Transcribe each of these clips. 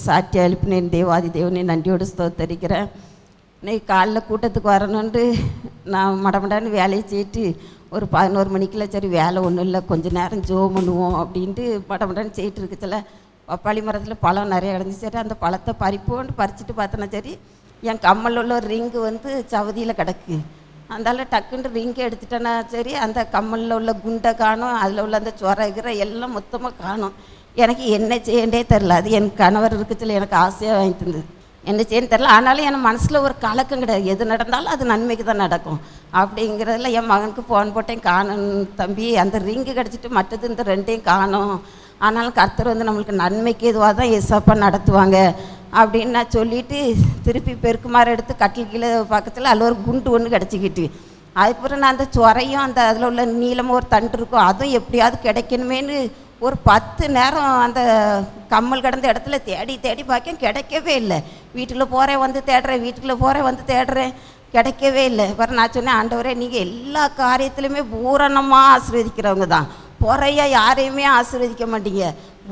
சாட்சி எழுப்பினேன் தேவாதி தேவனை நன்றியோடு ஸ்தோத்தரிக்கிறேன் இன்னைக்கு காலைல கூட்டத்துக்கு வரணுன்ட்டு நான் மடமடான்னு வேலையை செய்யிட்டு ஒரு பதினோரு மணிக்குள்ள சரி வேலை ஒன்றும் இல்லை கொஞ்ச நேரம் ஜோ பண்ணுவோம் அப்படின்ட்டு மடமடான்னு செய்யிட்டு இருக்குச்சுல பப்பாளி மரத்தில் பழம் நிறைய கிடந்துச்சு சரி அந்த பழத்தை பறிப்போன்ட்டு பறிச்சுட்டு பார்த்தேன்னா சரி என் கம்மல் உள்ள ஒரு ரிங்கு வந்து சவதியில் கிடக்கு அந்தால டக்குன்னு ரிங்கை எடுத்துட்டேன்னா சரி அந்த கம்மலில் உள்ள குண்டை காணும் அதில் உள்ள அந்த சொரகிற எல்லாம் மொத்தமாக காணும் எனக்கு என்ன செய்யண்டே தெரில அது என் கணவர் இருக்குச்சுல எனக்கு ஆசையாக வாங்கி தந்தது என்ன செய்யன்னு தெரில ஆனாலும் என் மனசில் ஒரு கலக்கம் கிடையாது எது நடந்தாலும் அது நன்மைக்கு தான் நடக்கும் அப்படிங்கிறதுல என் மகனுக்கு ஃபோன் போட்டேன் காணும் தம்பி அந்த ரிங்கு கிடச்சிட்டு மற்றது இந்த ரெண்டையும் காணும் ஆனாலும் கர்த்தர் வந்து நம்மளுக்கு நன்மைக்கு எதுவாக தான் எஸ்ஸப்பா நடத்துவாங்க அப்படின்னு நான் சொல்லிட்டு திருப்பி பெருக்குமாறு எடுத்து கட்டில் கீழே பக்கத்தில் அதில் ஒரு குண்டு ஒன்று கிடச்சிக்கிட்டு அதுக்கப்புறம் நான் அந்த சொரையும் அந்த அதில் உள்ள நீளமாக ஒரு தண்டு இருக்கும் அதுவும் எப்படியாவது கிடைக்கணுமேன்னு ஒரு பத்து நேரம் அந்த கம்மல் கிடந்த இடத்துல தேடி தேடி பார்க்கேன் கிடைக்கவே இல்லை வீட்டில் போகிறேன் வந்து தேடுறேன் வீட்டுக்குள்ளே போகிறேன் வந்து தேடுறேன் கிடைக்கவே இல்லை அப்புறம் நான் சொன்னேன் ஆண்டவரே நீங்கள் எல்லா காரியத்திலுமே பூரணமாக ஆசீர்வதிக்கிறவங்க தான் பொறைய யாரையுமே ஆசீர்வதிக்க மாட்டீங்க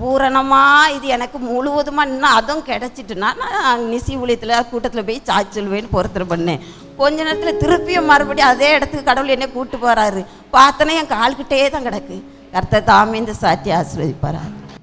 பூரணமாக இது எனக்கு முழுவதுமாக இன்னும் அதுவும் கிடச்சிட்டுனா நான் நிசி ஊழியத்தில் கூட்டத்தில் போய் சாட்சி சொல்வேன்னு பொறுத்தரை பண்ணேன் கொஞ்ச நேரத்தில் திருப்பியும் மறுபடியும் அதே இடத்துக்கு கடவுள் என்னை கூப்பிட்டு போகிறாரு பார்த்தோன்னே என் கால்கிட்டே தான் கிடக்கு கர்த்தர் தாமே இந்த சாட்சி ஆசீர்வதிப்பாரா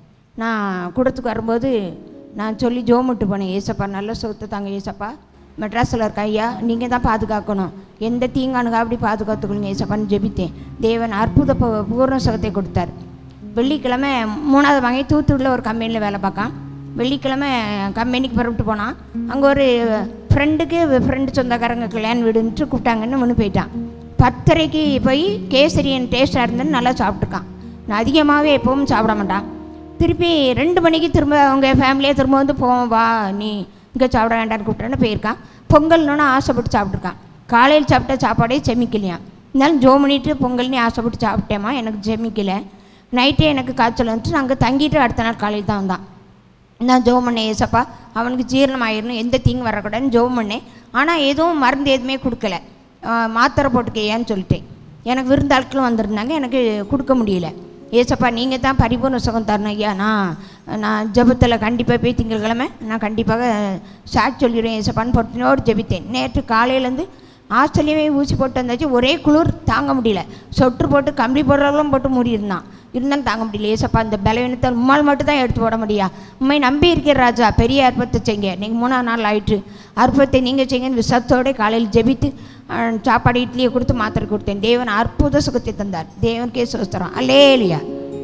நான் கூடத்துக்கு வரும்போது நான் சொல்லி ஜோமுட்டு போனேன் ஏசப்பா நல்ல சுகத்தை தாங்க ஏசப்பா மெட்ராஸில் இருக்க ஐயா நீங்கள் தான் பாதுகாக்கணும் எந்த தீங்கானுங்க அப்படி பாதுகாத்துக்கொள்ளுங்க ஏசப்பான்னு ஜெபித்தேன் தேவன் அற்புத பு- பூர்ண சுகத்தை கொடுத்தார் வெள்ளிக்கிழமை மூணாவது வாங்கி தூத்துக்குடியில் ஒரு கம்பெனியில் வேலை பார்க்கான் வெள்ளிக்கிழமை கம்பெனிக்கு புறப்பட்டு போனான் அங்கே ஒரு ஃப்ரெண்டுக்கு ஃப்ரெண்டு சொந்தக்காரங்க கல்யாணம் வீடுன்ட்டு கூப்பிட்டாங்கன்னு ஒன்று போயிட்டான் பத்தரைக்கு போய் கேசரியன் டேஸ்ட்டாக இருந்தேன்னு நல்லா சாப்பிட்ருக்கான் நான் அதிகமாகவே எப்பவும் சாப்பிட மாட்டான் திருப்பி ரெண்டு மணிக்கு திரும்ப அவங்க ஃபேமிலியே திரும்ப வந்து போவோம் வா நீ இங்கே சாப்பிட வேண்டாம்னு கூப்பிட்டேன்னு போயிருக்கான் பொங்கல்னு ஆசைப்பட்டு சாப்பிட்ருக்கான் காலையில் சாப்பிட்ட சாப்பாடே செமிக்கலையாம் இருந்தாலும் ஜோ பண்ணிட்டு பொங்கல்னு ஆசைப்பட்டு சாப்பிட்டேம்மா எனக்கு செமிக்கலை நைட்டே எனக்கு காய்ச்சல் வந்துட்டு நாங்கள் தங்கிட்டு அடுத்த நாள் காலையில் தான் வந்தான் நான் ஜோம் பண்ணேன் ஏசப்பா அவனுக்கு ஜீரணம் ஆயிடணும் எந்த தீங்கு வரக்கூடாதுன்னு ஜோம் பண்ணேன் ஆனால் எதுவும் மருந்து எதுவுமே கொடுக்கல ஆஹ் மாத்திரை போட்டுக்கையான்னு சொல்லிட்டேன் எனக்கு விருந்தாட்களும் வந்திருந்தாங்க எனக்கு கொடுக்க முடியல ஏசப்பா நீங்கள் தான் பரிபூர்ண சுகம் தரணும் ஐயா நான் நான் ஜெபத்தில் கண்டிப்பாக போய் திங்கட்கிழமை நான் கண்டிப்பாக சாட் சொல்லிடுவேன் ஏசப்பான்னு பொட்டினோடு ஜெபித்தேன் நேற்று காலையிலேருந்து ஆஸ்திரேலியாவே ஊசி போட்டு வந்தாச்சு ஒரே குளிர் தாங்க முடியல சொட்டு போட்டு கம்பளி போடுறவங்களும் போட்டு மூடி இருந்தான் இருந்தாலும் தாங்க முடியல ஏசப்பா இந்த பலவீனத்தை உம்மால் மட்டும் தான் எடுத்து போட முடியா உண்மை நம்பி இருக்கிற ராஜா பெரிய அற்பத்தை செய்யுங்க நீங்கள் மூணாம் நாள் ஆயிற்று அற்பத்தை நீங்கள் செய்யுங்கன்னு விசத்தோட காலையில் ஜெபித்து அஹ், சாப்பாடு இட்லியை கொடுத்து மாத்திரை கொடுத்தேன் தேவன் அற்புத சுகத்தை தந்தார் தேவனுக்கே சுஸ்தரம் அல்லேலியா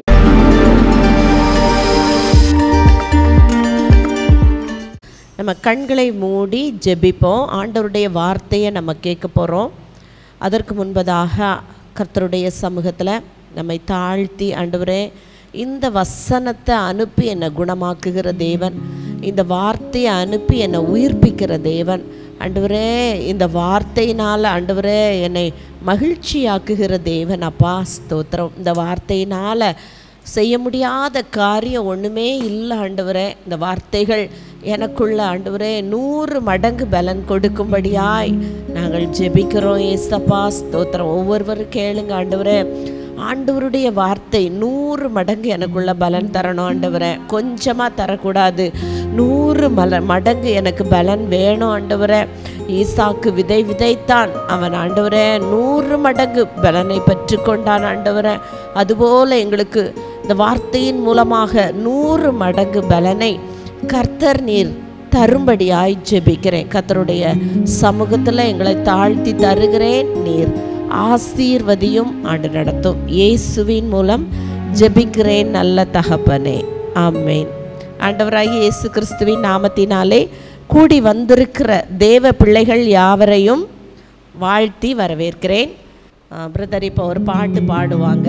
நம்ம கண்களை மூடி ஜெபிப்போம் ஆண்டவருடைய வார்த்தையை நம்ம கேட்க போகிறோம் அதற்கு முன்பதாக கர்த்தருடைய சமூகத்தில் நம்மை தாழ்த்தி ஆண்டவரே இந்த வசனத்தை அனுப்பி என்னை குணமாக்குகிற தேவன் இந்த வார்த்தையை அனுப்பி என்னை உயிர்ப்பிக்கிற தேவன் ஆண்டவரே இந்த வார்த்தையினால் ஆண்டவரே என்னை மகிழ்ச்சியாக்குகிற தேவன் அப்பா ஸ்தோத்திரம் இந்த வார்த்தையினால் செய்ய முடியாத காரியம் ஒன்றுமே இல்லை ஆண்டவரே இந்த வார்த்தைகள் எனக்குள்ள ஆண்டவரே நூறு மடங்கு பலன் கொடுக்கும்படியாய் நாங்கள் ஜெபிக்கிறோம் ஏசப்பா ஸ்தோத்திரம் ஒவ்வொருவரும் கேளுங்க ஆண்டவரே ஆண்டவருடைய வார்த்தை நூறு மடங்கு எனக்குள்ள பலன் தரணும் ஆண்டவரே கொஞ்சமாக தரக்கூடாது நூறு மல மடங்கு எனக்கு பலன் வேணும் ஆண்டவரே ஈசாக்கு விதை விதைத்தான் அவன் ஆண்டவரே நூறு மடங்கு பலனை பெற்றுக்கொண்டான் ஆண்டவரே அதுபோல எங்களுக்கு இந்த வார்த்தையின் மூலமாக நூறு மடங்கு பலனை கர்த்தர் நீர் தரும்படியாய் ஜெபிக்கிறேன் கர்த்தருடைய சமூகத்தில் எங்களை தாழ்த்தி தருகிறேன் நீர் ஆசீர்வதியும் ஆண்டு நடத்தும் இயேசுவின் மூலம் ஜெபிக்கிறேன் நல்ல தகப்பனே ஆமென் ஆண்டவராகிய இயேசு கிறிஸ்துவின் நாமத்தினாலே கூடி வந்திருக்கிற தேவ பிள்ளைகள் யாவரையும் வாழ்த்தி வரவேற்கிறேன் பிரதர் இப்போ ஒரு பாட்டு பாடுவாங்க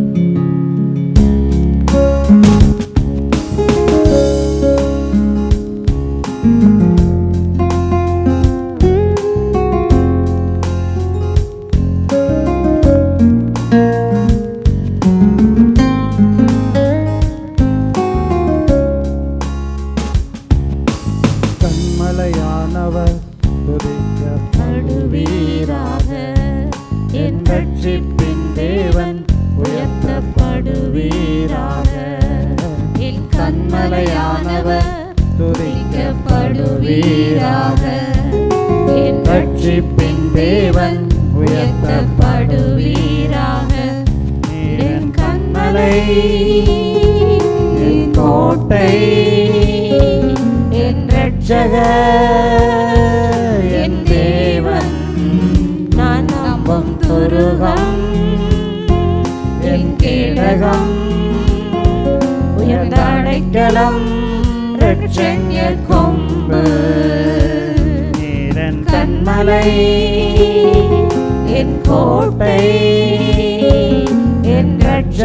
கண்மலையானவர் துதிக்கப்படுவீராக என் ரட்சிப்பின் தேவன் உயர்த்தப்படுவீராக என் கண்மலையானவர் துதிக்கப்படுவீராக உயர்த்தப்படுவீராக என் ரட்சிப்பின் தேவன் உயர்த்தப்படுவீராக என் கண்மலை என் கோட்டை என் ரட்சகர் என் தேவன் நான் நம்பும் துருகம் என் கேடகம் உயர்ந்த அடைக்கலம் ரட்சண்ய கொம்பு நீரன் கண்மலை என் கோட்டை என்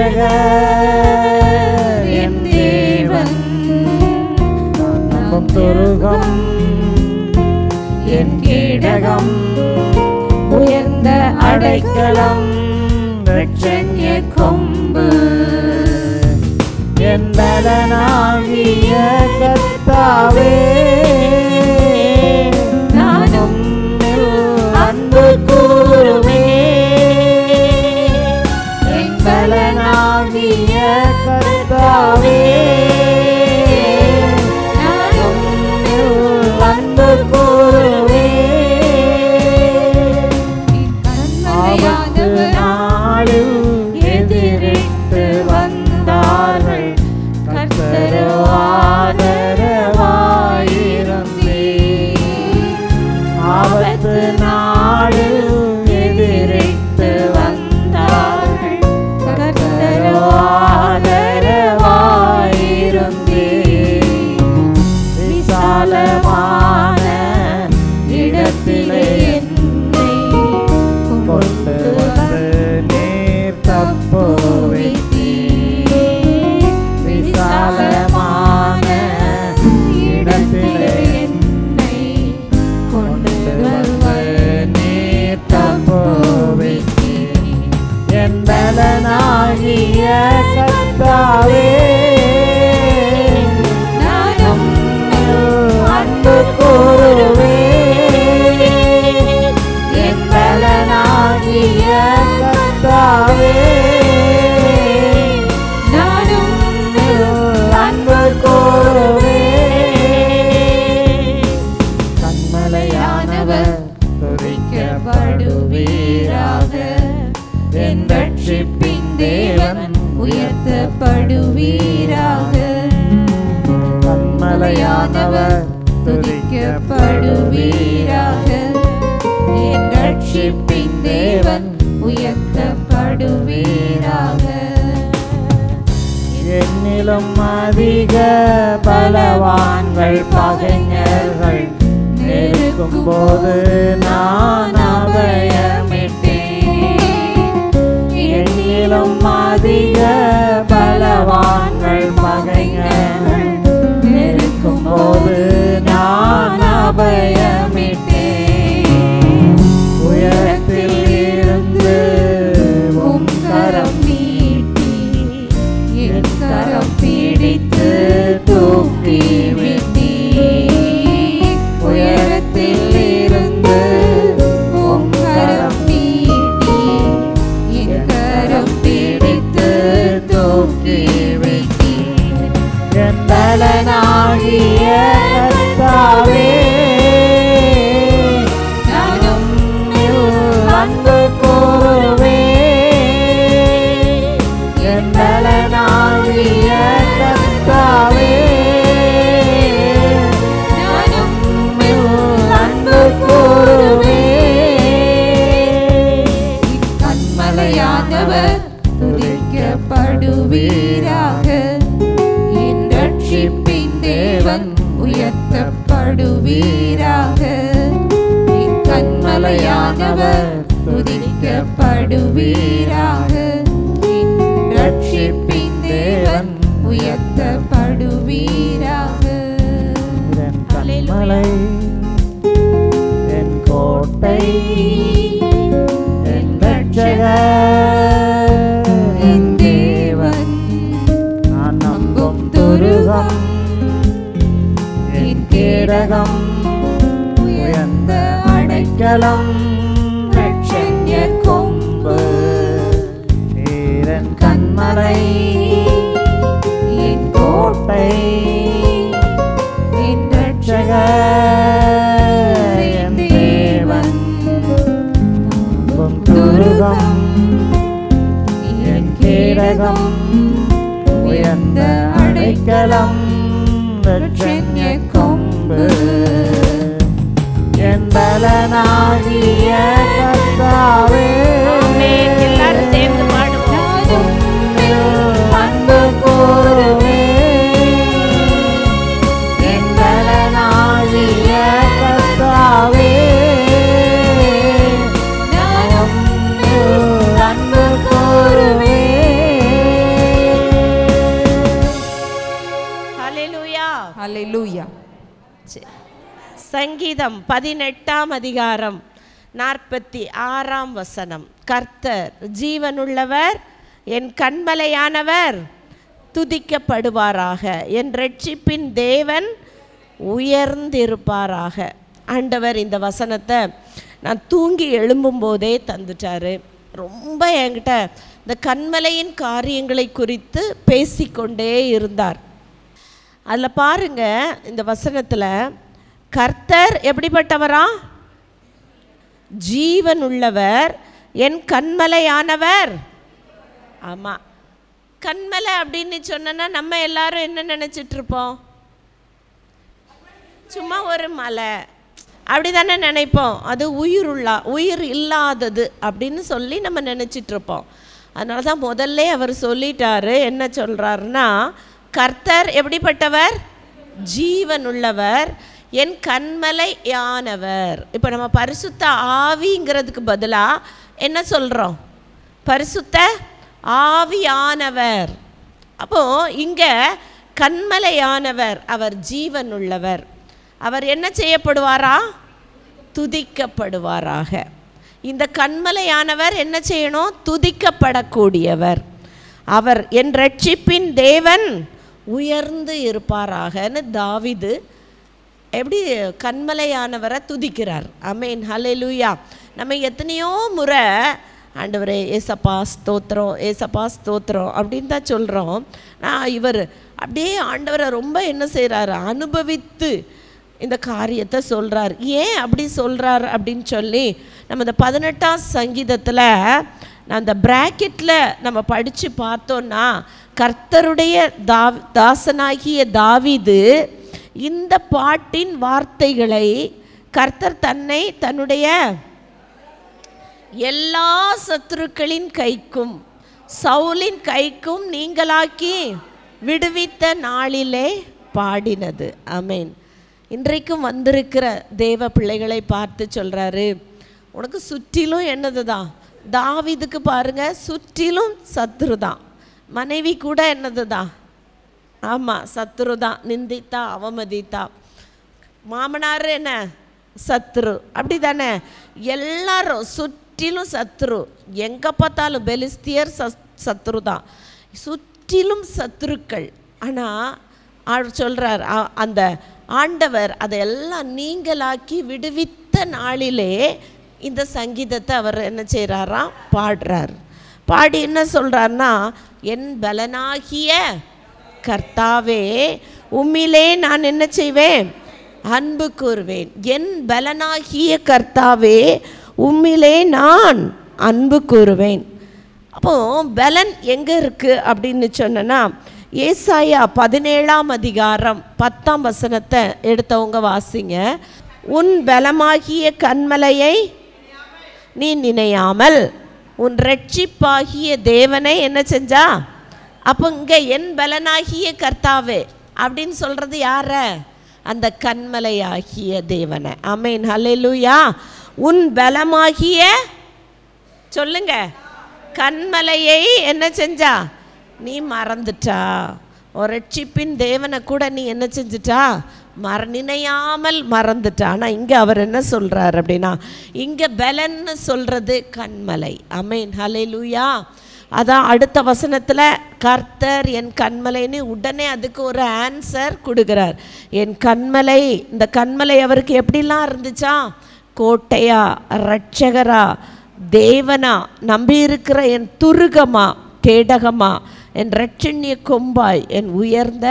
ரட்சகர் என் தேவன் நான் நம்பும் துருகம் என் கேடகம் உயர்ந்த அடைக்கலம் ரட்சண்ய கொம்பு என் பலனாகிய கர்த்தாவே நானும் அன்பு கூறுவே என் பலனாகிய கர்த்தாவே நானும் அன்பு கூறுவே ஆபத்து நாளில் எதிரிட்டு வந்தார்கள் கர்த்தரோ ஆதரவாயிருந்தே ஆபத்து நாளில் எதிரிட்டு வந்தார்கள் கர்த்தரோ ஆதரவாயிருந்தே விசாலமான இடத்திலே என்னை கொண்டு வந்து நீர் தப்புவித்தீர் விசாலமான இடத்திலே என்னை கொண்டு வந்து நீர் தப்புவித்தீர் என் பலனாகிய கர்த்தாவே நானும் அன்பு கூறுவே என் பலனாகிய கர்த்தாவே நானும் அன்பு கூறுவே கண்மலையானவர் துதிக்கப்படுவீராக என் ரட்சிப்பின் தேவன் உயர்த்தப்படுவீராக கண்மலையானவர் துதிக்கப்படுவீராக என் ரட்சிப்பின் தேவன் உயர்த்தப்படுவீராக என்னிலும் அதிக பலவான்கள் பகைஞர்கள் நெருக்கும் போது நான் அபயமிட்டேன் என்னிலும் அதிக பலவான்கள் பகைஞர்கள் நெருக்கும் போது நான் அபயமிட்டேன் உயரத்தில் இருந்து உம் கரம் நீட்டி என் கரம் பிடித்து தூக்கி விட்டீர் உயரத்தில் இருந்து உம் கரம் நீட்டி என் கரம் பிடித்து தூக்கி விட்டீர் என் பலனாகிய கர்த்தாவே நானும் அன்பு கூறுவே என் பலனாகிய கர்த்தாவே நானும் அன்பு கூறுவே கண்மலையானவர் துதிக்கப்படுவீராக என் ரட்சிப்பின் தேவன் உயர்த்தப்படுவீராக என் கண்மலையானவர் துதிக்கப்படுவீராக என் ரட்சிப்பின் தேவன் உயர்த்தப்படுவீராக என் கண்மலை என் கோட்டை என் ரட்சகர் என் தேவன் நான் நம்பும் துருகம் என் கேடகம் உயர்ந்த அடைக்கலம் ரட்சண்ய கொம்பு ஈரன் கண்மலை என் கோட்டை என் ரட்சகர் அடைக்கலம் ரட்சண்ய கொம்பு என் பலனாகிய கர்த்தாவே ஆமென். எல்லாரும் சேர்ந்து பாடுவோம் அன்பு கூறுவே என் பலனாகிய கர்த்தாவே நான் உம்மில் அன்பு கூறுவே ஹalleluya ஹalleluya சரி. சங்கீதம் பதினெட்டாம் அதிகாரம் நாற்பத்தி ஆறாம் வசனம் கர்த்தர் ஜீவனுள்ளவர் என் கண்மலையானவர் துதிக்கப்படுவாராக என் ரட்சிப்பின் தேவன் உயர்ந்திருப்பாராக ஆண்டவர் இந்த வசனத்தை நான் தூங்கி எழும்பும்போதே தந்துட்டாரு ரொம்ப என்கிட்ட இந்த கண்மலையின் காரியங்களை குறித்து பேசிக்கொண்டே இருந்தார் அதில் பாருங்க இந்த வசனத்தில் கர்த்தர் எப்படிப்பட்டவரா ஜீவன் உள்ளவர் என் கண்மலையானவர் ஆமாம் கண்மலை அப்படின்னு சொன்னோன்னா நம்ம எல்லாரும் என்ன நினச்சிட்டு இருப்போம் சும்மா ஒரு மலை அப்படி தானே நினைப்போம் அது உயிர் உள்ளா உயிர் இல்லாதது அப்படின்னு சொல்லி நம்ம நினச்சிட்டு இருப்போம் அதனால தான் முதல்ல அவர் சொல்லிட்டாரு என்ன சொல்கிறாருன்னா கர்த்தர் எப்படிப்பட்டவர் ஜீவன் உள்ளவர் என் கண்மலை யானவர் இப்போ நம்ம பரிசுத்த ஆவிங்கிறதுக்கு பதிலாக என்ன சொல்கிறோம் பரிசுத்த ஆவியானவர் அப்போ இங்கே கண்மலையானவர் அவர் ஜீவன் உள்ளவர் அவர் என்ன செய்யப்படுவாரா துதிக்கப்படுவாராக இந்த கண்மலையானவர் என்ன செய்யணும் துதிக்கப்படக்கூடியவர் அவர் என் ரட்சிப்பின் தேவன் உயர்ந்து இருப்பாராகன்னு தாவிது எப்படி கண்மலையானவரை துதிக்கிறார் அமேன் ஹalleluya நம்ம எத்தனையோ முறை ஆண்டவரே ஏசப்பா ஸ்தோத்திரம் ஏசப்பா ஸ்தோத்திரம் அப்படின்னு தான் சொல்கிறோம் நான் இவர் அப்படியே ஆண்டவரை ரொம்ப என்ன செய்கிறாரு அனுபவித்து இந்த காரியத்தை சொல்கிறார் ஏன் அப்படி சொல்கிறார் அப்படின்னு சொல்லி நம்ம இந்த பதினெட்டாம் சங்கீதத்தில் நான் அந்த ப்ராக்கெட்டில் நம்ம படித்து பார்த்தோன்னா கர்த்தருடைய தா தாசனாகிய தாவீது இந்த பாட்டின் வார்த்தைகளை கர்த்தர் தன்னை தன்னுடைய எல்லா சத்துருக்களின் கைக்கும் சவுலின் கைக்கும் நீங்களாக்கி விடுவித்த நாளிலே பாடினது அமேன் இன்றைக்கும் வந்திருக்கிற தேவ பிள்ளைகளை பார்த்து சொல்கிறாரு உனக்கு சுற்றிலும் என்னது தான் தாவிதுக்கு பாருங்க சுற்றிலும் சத்துரு தான் மனைவி கூட என்னது தான் ஆமாம் சத்துரு தான் நிந்தித்தா அவமதித்தா மாமனார் என்ன சத்துரு அப்படி தானே எல்லாரும் சுற்றிலும் சத்துரு எங்கே பார்த்தாலும் பெலிஸ்தியர் சத் சத்துரு தான் சுற்றிலும் சத்துருக்கள் ஆனால் ஆள் சொல்கிறார் அந்த ஆண்டவர் அதையெல்லாம் நீங்களாக்கி விடுவித்த நாளிலே இந்த சங்கீதத்தை அவர் என்ன செய்கிறாராம் பாடுறார் பாடி என்ன சொல்கிறாருன்னா என் பலனாகிய கர்த்தாவே உம்மிலே நான் என்ன செய்வேன் அன்பு கூறுவேன் என் பலனாகிய கர்த்தாவே உம்மிலே நான் அன்பு கூறுவேன் அப்போ பலன் எங்கே இருக்குது அப்படின்னு சொன்னேன்னா ஏசாயா பதினேழாம் அதிகாரம் பத்தாம் வசனத்தை எடுத்தவங்க வாசிங்க உன் பலமாகிய கண்மலையை நீ நினையாமல் உன் ரட்சிப்பாகிய தேவனை என்ன செஞ்சா அப்போ இங்கே என் பலனாகிய கர்த்தாவே அப்படின்னு சொல்கிறது யார அந்த கண்மலையாகிய தேவனை அமேன் ஹalleluya உன் பலமாகிய சொல்லுங்க கண்மலையை என்ன செஞ்சா நீ மறந்துட்டா ஒரு ரட்சிப்பின் தேவனை கூட நீ என்ன செஞ்சிட்டா மற நினையாமல் மறந்துட்டா ஆனால் இங்கே அவர் என்ன சொல்கிறார் அப்படின்னா இங்கே பலன்னு சொல்கிறது கண்மலை அமேன் ஹலே லூயா அதான் அடுத்த வசனத்தில் கர்த்தர் என் கண்மலைன்னு உடனே அதுக்கு ஒரு ஆன்சர் கொடுக்குறார் என் கண்மலை இந்த கண்மலை அவருக்கு எப்படிலாம் இருந்துச்சா கோட்டையா ரட்சகரா தேவனா நம்பியிருக்கிற என் துருகமா கேடகமா என் ரட்சண்ய கொம்பாய் என் உயர்ந்த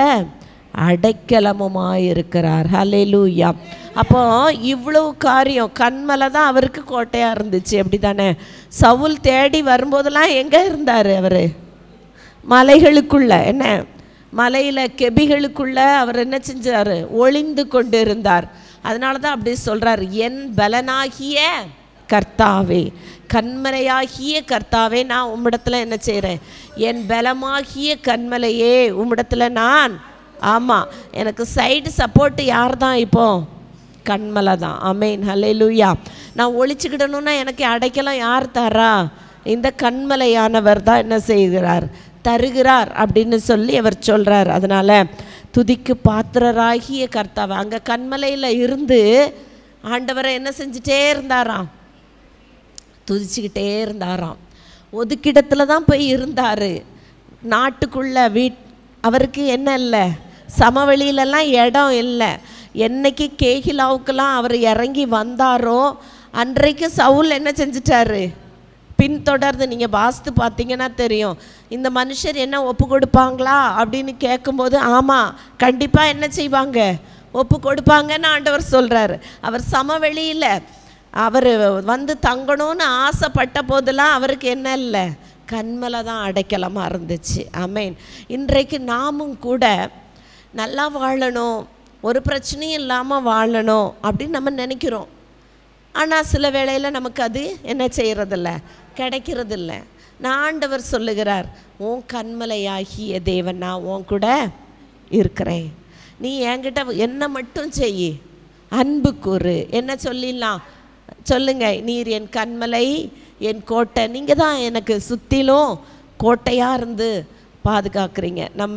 அடைக்கலமுமாயிருக்கிறார் ஹalleluya அப்போ இவ்வளவு காரியம் கண்மலை தான் அவருக்கு கோட்டையாக இருந்துச்சு அப்படி தானே சவுல் தேடி வரும்போதெல்லாம் எங்கே இருந்தார் அவர் மலைகளுக்குள்ள என்ன மலையில் கெபிகளுக்குள்ள அவர் என்ன செஞ்சார் ஒளிந்து கொண்டு இருந்தார் அதனால தான் அப்படி சொல்றார் என் பலனாகிய கர்த்தாவே கண்மலையாகிய கர்த்தாவே நான் உம்மிடத்துல என்ன செய்கிறேன் என் பலமாகிய கண்மலையே உம்மிடத்துல நான் ஆமாம் எனக்கு சைடு சப்போர்ட் யார் தான் இப்போ கண்மலை தான் அமேன் ஹalleluya நான் ஒழிச்சுக்கிடணும்னா எனக்கு அடைக்கலம் யார் தரா இந்த கண்மலையானவர் தான் என்ன செய்கிறார் தருகிறார் அப்படின்னு சொல்லி அவர் சொல்றார் அதனால துதிக்கு பாத்திரராகிய கர்த்தாவை அங்கே கண்மலையில் இருந்து ஆண்டவரை என்ன செஞ்சுட்டே இருந்தாராம் துதிச்சுக்கிட்டே இருந்தாராம் ஒதுக்கிடத்துல தான் போய் இருந்தார் நாட்டுக்குள்ள வீட் அவருக்கு என்ன இல்லை சமவெளியிலலாம் இடம் இல்லை என்னைக்கு கேகிலாவுக்கெல்லாம் அவர் இறங்கி வந்தாரோ அன்றைக்கு சவுல் என்ன செஞ்சிட்டாரு பின்தொடர்ந்து நீங்கள் வாஸ்து பார்த்தீங்கன்னா தெரியும் இந்த மனுஷர் என்ன ஒப்பு கொடுப்பாங்களா அப்படின்னு கேட்கும்போது ஆமாம் கண்டிப்பாக என்ன செய்வாங்க ஒப்பு கொடுப்பாங்கன்னு ஆண்டவர் சொல்கிறாரு அவர் சமவெளியில் அவர் வந்து தங்கணும்னு ஆசைப்பட்ட போதெல்லாம் அவருக்கு என்ன இல்லை கண்மலை தான் அடைக்கலமாக இருந்துச்சு ஆமேன் இன்றைக்கு நாமும் கூட நல்லா வாழணும் ஒரு பிரச்சனையும் இல்லாமல் வாழணும் அப்படின்னு நம்ம நினைக்கிறோம் ஆனால் சில வேளையில் நமக்கு அது என்ன செய்கிறதில்ல கிடைக்கிறதில்ல நான் ஆண்டவர் சொல்லுகிறார் உன் கண்மலையாகிய தேவன் நான் உன் கூட இருக்கிறேன் நீ என்கிட்ட என்ன மட்டும் செய் அன்பு கூறு என்ன சொல்லிடலாம் சொல்லுங்க நீர் என் கண்மலை என் கோட்டை நீங்கள் தான் எனக்கு சுற்றிலும் கோட்டையாக இருந்து பாதுகாக்கிறீங்க நம்ம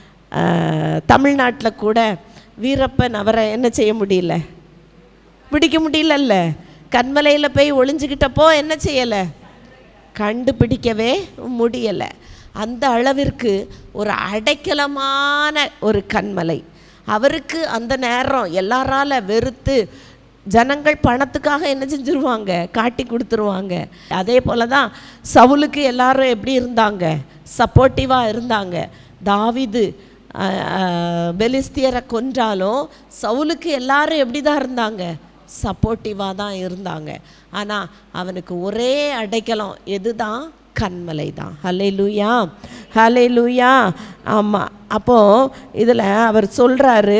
தமிழ்நாட்டில் கூட வீரப்பன் அவரை என்ன செய்ய முடியல பிடிக்க முடியலல்ல கண்மலையில் போய் ஒளிஞ்சுக்கிட்டப்போ என்ன செய்யலை கண்டுபிடிக்கவே முடியலை அந்த அளவிற்கு ஒரு அடைக்கலமான ஒரு கண்மலை அவருக்கு அந்த நேரம் எல்லாரால வெறுத்து ஜனங்கள் பணத்துக்காக என்ன செஞ்சுருவாங்க காட்டி கொடுத்துருவாங்க அதே போல தான் சவுலுக்கு எல்லாரும் எப்படி இருந்தாங்க சப்போர்ட்டிவாக இருந்தாங்க தாவிது பெலிஸ்தியரை கொன்றாலும் சவுலுக்கு எல்லாரும் எப்படி தான் இருந்தாங்க சப்போர்ட்டிவாக தான் இருந்தாங்க ஆனால் அவனுக்கு ஒரே அடைக்கலம் எதுதான் கண்மலை தான் ஹலே லூயா ஹலே லூயா ஆமாம் அப்போது இதில் அவர் சொல்கிறாரு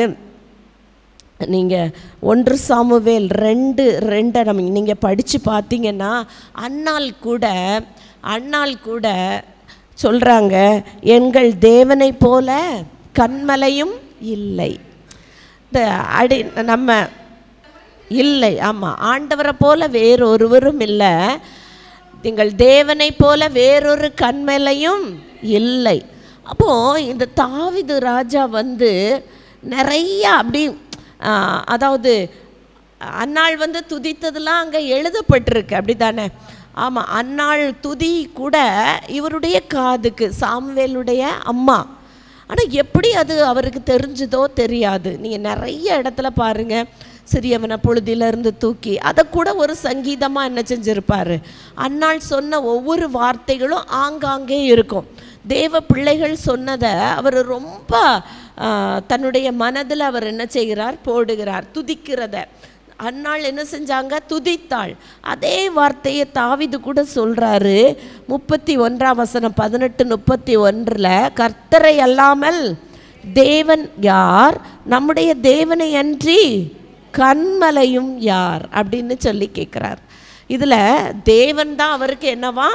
நீங்கள் ஒன்று சாமுவேல் ரெண்டு ரெண்டை நம்ம நீங்கள் படித்து பார்த்தீங்கன்னா அண்ணால் கூட அண்ணால் கூட சொல்கிறாங்க எங்கள் தேவனை போல கண்மலையும் இல்லை இந்த அடி நம்ம இல்லை ஆமாம் ஆண்டவரை போல வேறொருவரும் இல்லை எங்கள் தேவனை போல வேறொரு கண்மலையும் இல்லை அப்போது இந்த தாவிது ராஜா வந்து நிறைய அப்படி ஆ, அதாவது அன்னாள் வந்து துதித்ததெல்லாம் அங்கே எழுதப்பட்டிருக்கு அப்படி தானே ஆமாம் அன்னாள் துதி கூட இவருடைய காதுக்கு சாமுவேலுடைய அம்மா ஆனால் எப்படி அது அவருக்கு தெரிஞ்சதோ தெரியாது நீங்கள் நிறைய இடத்துல பாருங்கள் சிறியவனை பொழுதிலிருந்து தூக்கி அதை கூட ஒரு சங்கீதமாக என்ன செஞ்சிருப்பாரு அன்னாள் சொன்ன ஒவ்வொரு வார்த்தைகளும் ஆங்காங்கே இருக்கும் தேவ பிள்ளைகள் சொன்னதை அவர் ரொம்ப ஆ, தன்னுடைய மனதில் அவர் என்ன செய்கிறார் போடுகிறார் துதிக்கிறத அன்னாள் என்ன செஞ்சாங்க துதித்தாள் அதே வார்த்தையை தாவிது கூட சொல்றாரு முப்பத்தி ஒன்றாம் வசனம் பதினெட்டு முப்பத்தி ஒன்றில் கர்த்தரை அல்லாமல் தேவன் யார் நம்முடைய தேவனை அன்றி கண்மலையும் யார் அப்படின்னு சொல்லி கேட்குறார் இதில் தேவன் தான் அவருக்கு என்னவா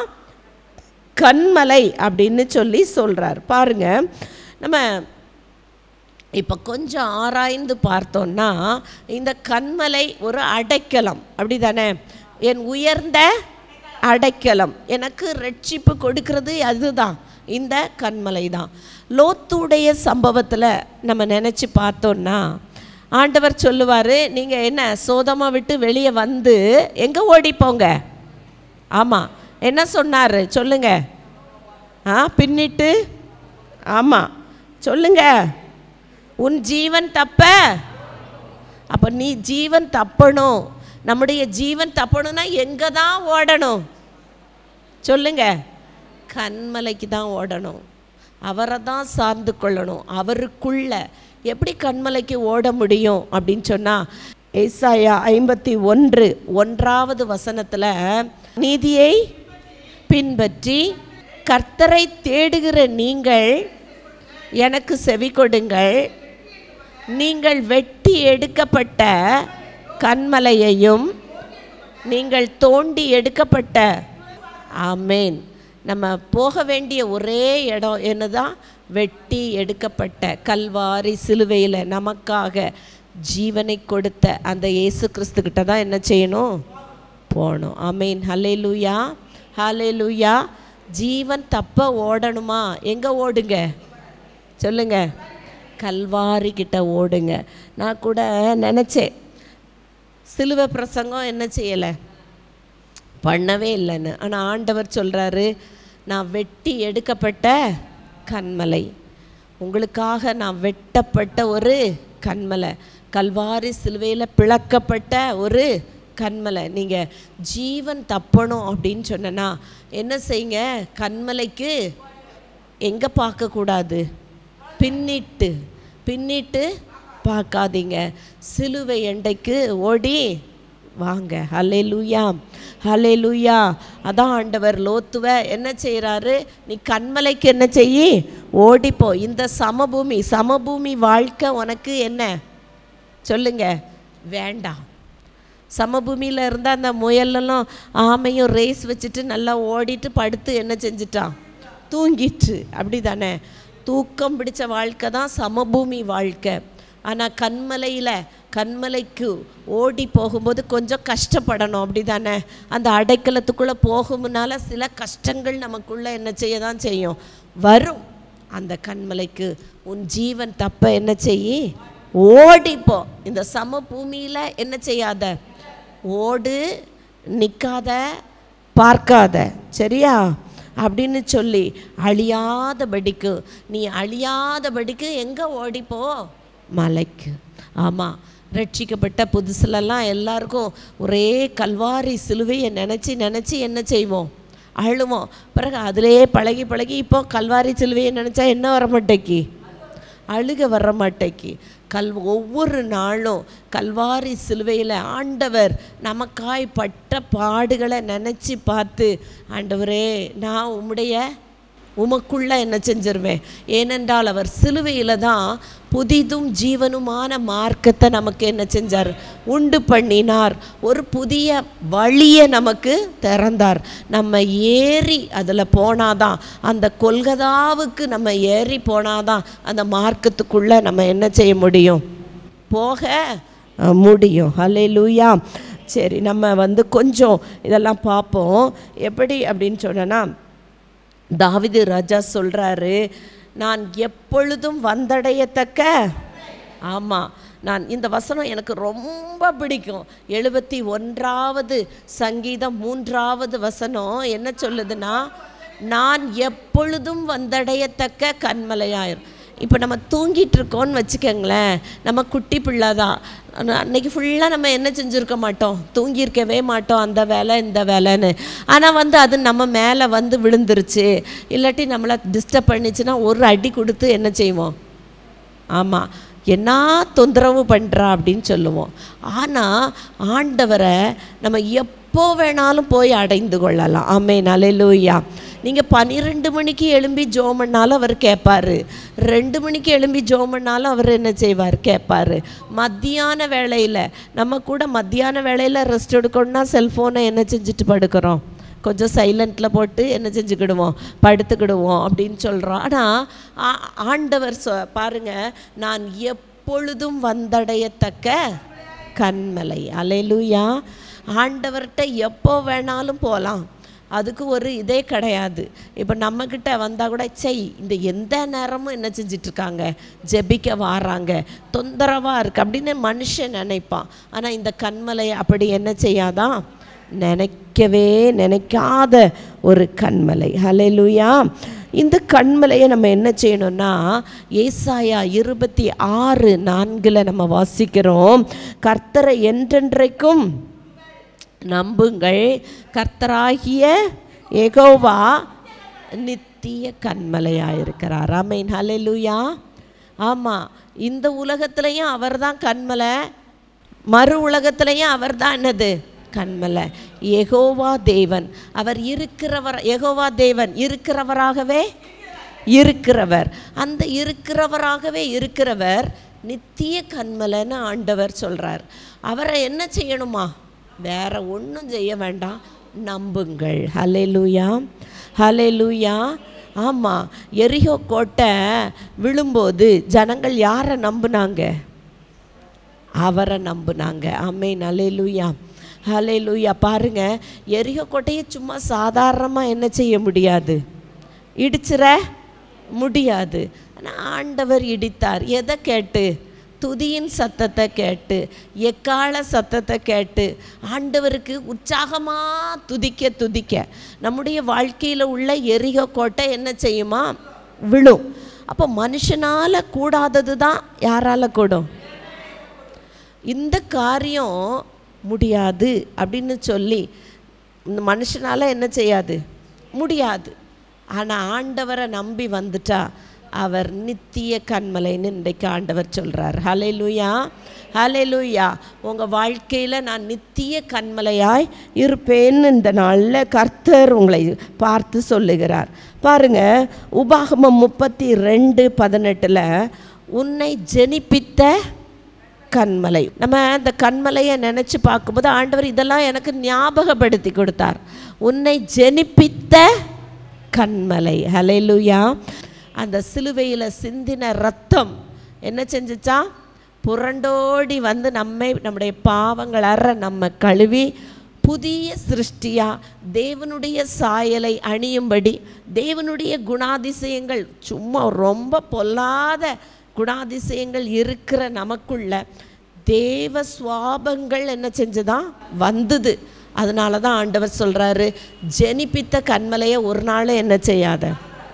கண்மலை அப்படின்னு சொல்லி சொல்றார் பாருங்க நம்ம இப்போ கொஞ்சம் ஆராய்ந்து பார்த்தோம்னா இந்த கண்மலை ஒரு அடைக்கலம் அப்படி தானே என் உயர்ந்த அடைக்கலம் எனக்கு ரட்சிப்பு கொடுக்கிறது அதுதான் இந்த கண்மலை தான் லோத்துடைய சம்பவத்தில் நம்ம நினச்சி பார்த்தோன்னா ஆண்டவர் சொல்லுவார் நீங்கள் என்ன சோதமா விட்டு வெளியே வந்து எங்கே ஓடிப்போங்க ஆமாம் என்ன சொன்னார் சொல்லுங்க ஆ பின்னிட்டு ஆமாம் சொல்லுங்க உன் ஜீவன் தப்ப அப்போ நீ ஜீவன் தப்பணும் நம்முடைய ஜீவன் தப்பணும்னா எங்கே தான் ஓடணும் சொல்லுங்க கண்மலைக்கு தான் ஓடணும் அவரை தான் சார்ந்து கொள்ளணும் அவருக்குள்ள எப்படி கண்மலைக்கு ஓட முடியும் அப்படின்னு சொன்னால் ஏசாயா ஐம்பத்தி ஒன்று ஒன்றாவது வசனத்தில் நீதியை பின்பற்றி கர்த்தரை தேடுகிற நீங்கள் எனக்கு செவி கொடுங்கள் நீங்கள் வெட்டி எடுக்கப்பட்ட கண்மலையையும் நீங்கள் தோண்டி எடுக்கப்பட்ட ஆமேன் நம்ம போக வேண்டிய ஒரே இடம் என்னதான் வெட்டி எடுக்கப்பட்ட கல்வாரி சிலுவையில் நமக்காக ஜீவனை கொடுத்த அந்த இயேசு கிறிஸ்துக்கிட்ட தான் என்ன செய்யணும் போகணும் ஆமேன் ஹலே லூயா ஹலே லூயா ஜீவன் தப்ப ஓடணுமா எங்கே ஓடுங்க சொல்லுங்க கல்வாரி கிட்ட ஓடுங்க நான் கூட நினச்சேன் சிலுவை பிரசங்கம் என்ன செய்யலை பண்ணவே இல்லைன்னு ஆனால் ஆண்டவர் சொல்கிறாரு நான் வெட்டி எடுக்கப்பட்ட கண்மலை உங்களுக்காக நான் வெட்டப்பட்ட ஒரு கண்மலை கல்வாரி சிலுவையில் பிளக்கப்பட்ட ஒரு கண்மலை நீங்கள் ஜீவன் தப்பணும் அப்படின்னு சொன்னனா என்ன செய்யுங்க கண்மலைக்கு எங்கே பார்க்கக்கூடாது பின்னிட்டு பின்னிட்டு பார்க்காதீங்க சிலுவை எண்டைக்கு ஓடி வாங்க ஹலே லூயா ஹலே லூயா அதான் ஆண்டவர் லோத்துவ என்ன செய்கிறாரு நீ கண்மலைக்கு என்ன செய்யி ஓடிப்போ இந்த சமபூமி சமபூமி வாழ்க்கை உனக்கு என்ன சொல்லுங்க வேண்டாம் சமபூமியில் இருந்த அந்த முயலெல்லாம் ஆமையும் ரேஸ் வச்சுட்டு நல்லா ஓடிட்டு படுத்து என்ன செஞ்சிட்டான் தூங்கிட்டு அப்படி தானே தூக்கம் பிடிச்ச வாழ்க்கை தான் சமபூமி வாழ்க்கை ஆனால் கண்மலையில் கண்மலைக்கு ஓடி போகும்போது கொஞ்சம் கஷ்டப்படணும் அப்படி தானே அந்த அடைக்கலத்துக்குள்ளே போகும்னால சில கஷ்டங்கள் நமக்குள்ளே என்ன செய்ய தான் செய்யும் வரும் அந்த கண்மலைக்கு உன் ஜீவன் தப்ப என்ன செய்யி ஓடிப்போ இந்த சமபூமியில் என்ன செய்யாத ஓடு நிற்காத பார்க்காத சரியா அப்படின்னு சொல்லி அழியாதபடிக்கு நீ அழியாதபடிக்கு எங்கே ஓடிப்போ மலைக்கு ஆமாம் ரட்சிக்கப்பட்ட புதுசுலலாம் எல்லாருக்கும் ஒரே கல்வாரி சிலுவையை நினச்சி நினச்சி என்ன செய்வோம் அழுவோம் பிறகு அதிலேயே பழகி பழகி இப்போ கல்வாரி சிலுவையை நினச்சா என்ன வர மாட்டேக்கி அழுக வர மாட்டேக்கி கல் ஒவ்வொரு நாளும் கல்வாரி சிலுவையில் ஆண்டவர் நமக்காய் பட்ட பாடுகளை நினச்சி பார்த்து ஆண்டவரே நான் உம்முடைய உமக்குள்ள என்ன செஞ்சிருவேன் ஏனென்றால் அவர் சிலுவையில் தான் புதிதும் ஜீவனுமான மார்க்கத்தை நமக்கு என்ன செஞ்சார் உண்டு பண்ணினார் ஒரு புதிய வழியை நமக்கு திறந்தார் நம்ம ஏறி அதில் போனாதான் அந்த கொல்கதாவுக்கு நம்ம ஏறி போனாதான் அந்த மார்க்கத்துக்குள்ளே நம்ம என்ன செய்ய முடியும் போக அஹ், முடியும் ஹலே லூயா சரி நம்ம வந்து கொஞ்சம் இதெல்லாம் பார்ப்போம் எப்படி அப்படின்னு சொன்னோன்னா தாவிது ராஜா சொல்கிறாரு நான் எப்பொழுதும் வந்தடையத்தக்க ஆமாம் நான் இந்த வசனம் எனக்கு ரொம்ப பிடிக்கும் எழுபத்தி ஒன்றாவது சங்கீதம் மூன்றாவது வசனம் என்ன சொல்லுதுன்னா நான் எப்பொழுதும் வந்தடையத்தக்க கண்மலையாயிரும் இப்போ நம்ம தூங்கிட்டு இருக்கோம்னு வச்சுக்கோங்களேன் நம்ம குட்டி பிள்ளை தான் ஆனா, அன்னைக்கு ஃபுல்லாக நம்ம என்ன செஞ்சுருக்க மாட்டோம் தூங்கியிருக்கவே மாட்டோம் அந்த வேலை இந்த வேலைன்னு ஆனால் வந்து அது நம்ம மேலே வந்து விழுந்துருச்சு இல்லாட்டி நம்மளை டிஸ்டர்ப் பண்ணிச்சுன்னா ஒரு அடி கொடுத்து என்ன செய்வோம் ஆமாம் என்ன தொந்தரவு பண்ணுறா அப்படின்னு சொல்லுவோம் ஆனால் ஆண்டவரை நம்ம எப்போ வேணாலும் போய் அடைந்து கொள்ளலாம் ஆமே நலையிலூயா நீங்கள் பன்னிரெண்டு மணிக்கு எழும்பி ஜோம் பண்ணாலும் அவர் கேட்பாரு ரெண்டு மணிக்கு எழும்பி ஜோம் பண்ணாலும் அவர் என்ன செய்வார் கேட்பாரு மத்தியான வேளையில் நம்ம கூட மத்தியான வேளையில் ரெஸ்ட் எடுக்கணும்னா செல்ஃபோனை என்ன செஞ்சுட்டு படுக்கிறோம் கொஞ்சம் சைலண்ட்டில் போட்டு என்ன செஞ்சுக்கிடுவோம் படுத்துக்கிடுவோம் அப்படின்னு சொல்கிறோம் ஆனால் ஆண்டவர் சொ பாருங்க நான் எப்பொழுதும் வந்தடையத்தக்க கண்மலை அலையிலுயா ஆண்டவர்கிட்ட எப்போ வேணாலும் போகலாம் அதுக்கு ஒரு இதே கிடையாது இப்போ நம்மக்கிட்ட வந்தால் கூட செய் இந்த எந்த நேரமும் என்ன செஞ்சிட்ருக்காங்க ஜெபிக்க வாராங்க தொந்தரவாக இருக்குது அப்படின்னு மனுஷன் நினைப்பான் ஆனால் இந்த கண்மலை அப்படி என்ன செய்யாதான் நினைக்கவே நினைக்காத ஒரு கண்மலை ஹalleluya இந்த கண்மலையை நம்ம என்ன செய்யணும்னா ஏசாயா இருபத்தி ஆறு நான்கில் நம்ம வாசிக்கிறோம் கர்த்தரை என்றென்றைக்கும் நம்புங்கள் கர்த்தராகிய எகோவா நித்திய கண்மலையாயிருக்கிறார் ஆமீன் ஹalleluya ஆமாம் இந்த உலகத்துலேயும் அவர் தான் கண்மலை மறு உலகத்துலேயும் அவர் தான் என்னது கண்மலை எகோவா தேவன் அவர் இருக்கிறவர் எகோவா தேவன் இருக்கிறவராகவே இருக்கிறவர் அந்த இருக்கிறவராகவே இருக்கிறவர் நித்திய கண்மலைன்னு ஆண்டவர் சொல்கிறார் அவரை என்ன செய்யணுமா வேற ஒன்றும் செய்ய வேண்டாம் நம்புங்கள் ஹலே லூயா ஹலே லூயா ஆமாம் எரிகோ கோட்டை விழும்போது ஜனங்கள் யாரை நம்புனாங்க அவரை நம்புனாங்க ஆமேன் ஹalleluya ஹalleluya பாருங்க எரிகோ கோட்டையை சும்மா சாதாரணமாக என்ன செய்ய முடியாது இடிச்சிட முடியாது ஆனால் ஆண்டவர் இடித்தார் எதை கேட்டு துதியின் சத்தத்தை கேட்டு எக்கால சத்தத்தை கேட்டு ஆண்டவருக்கு உற்சாகமாக துதிக்க துதிக்க நம்முடைய வாழ்க்கையில் உள்ள எரிகோ கோட்டை என்ன செய்யுமா விழும் அப்போ மனுஷனால் கூடாதது தான் யாரால் கூடும் இந்த காரியம் முடியாது அப்படின்னு சொல்லி இந்த மனுஷனால் என்ன செய்யாது முடியாது ஆனால் ஆண்டவரை நம்பி வந்துட்டா அவர் நித்திய கண்மலைன்னு இன்றைக்கு ஆண்டவர் சொல்கிறார் ஹலே லூயா ஹலே லூயா உங்கள் வாழ்க்கையில் நான் நித்திய கண்மலையாய் இருப்பேன்னு இந்த நாளில் கர்த்தர் உங்களை பார்த்து சொல்லுகிறார் பாருங்க உபாகமம் முப்பத்தி ரெண்டு பதினெட்டில் உன்னை ஜெனிப்பித்த கண்மலை நம்ம அந்த கண்மலையை நினச்சி பார்க்கும்போது ஆண்டவர் இதெல்லாம் எனக்கு ஞாபகப்படுத்தி கொடுத்தார் உன்னை ஜெனிப்பித்த கண்மலை ஹalleluya அந்த சிலுவையில் சிந்தின ரத்தம் என்ன செஞ்சுச்சா புரண்டோடி வந்து நம்மை நம்முடைய பாவங்கள் அற நம்ம கழுவி புதிய சிருஷ்டியா தேவனுடைய சாயலை அணியும்படி தேவனுடைய குணாதிசயங்கள் சும்மா ரொம்ப பொல்லாத குணாதிசயங்கள் இருக்கிற நமக்குள்ள தேவ சுவாபங்கள் என்ன செஞ்சுதான் வந்தது அதனால தான் ஆண்டவர் சொல்கிறாரு ஜெனிப்பித்த கண்மலையை ஒரு நாள் என்ன செய்யாத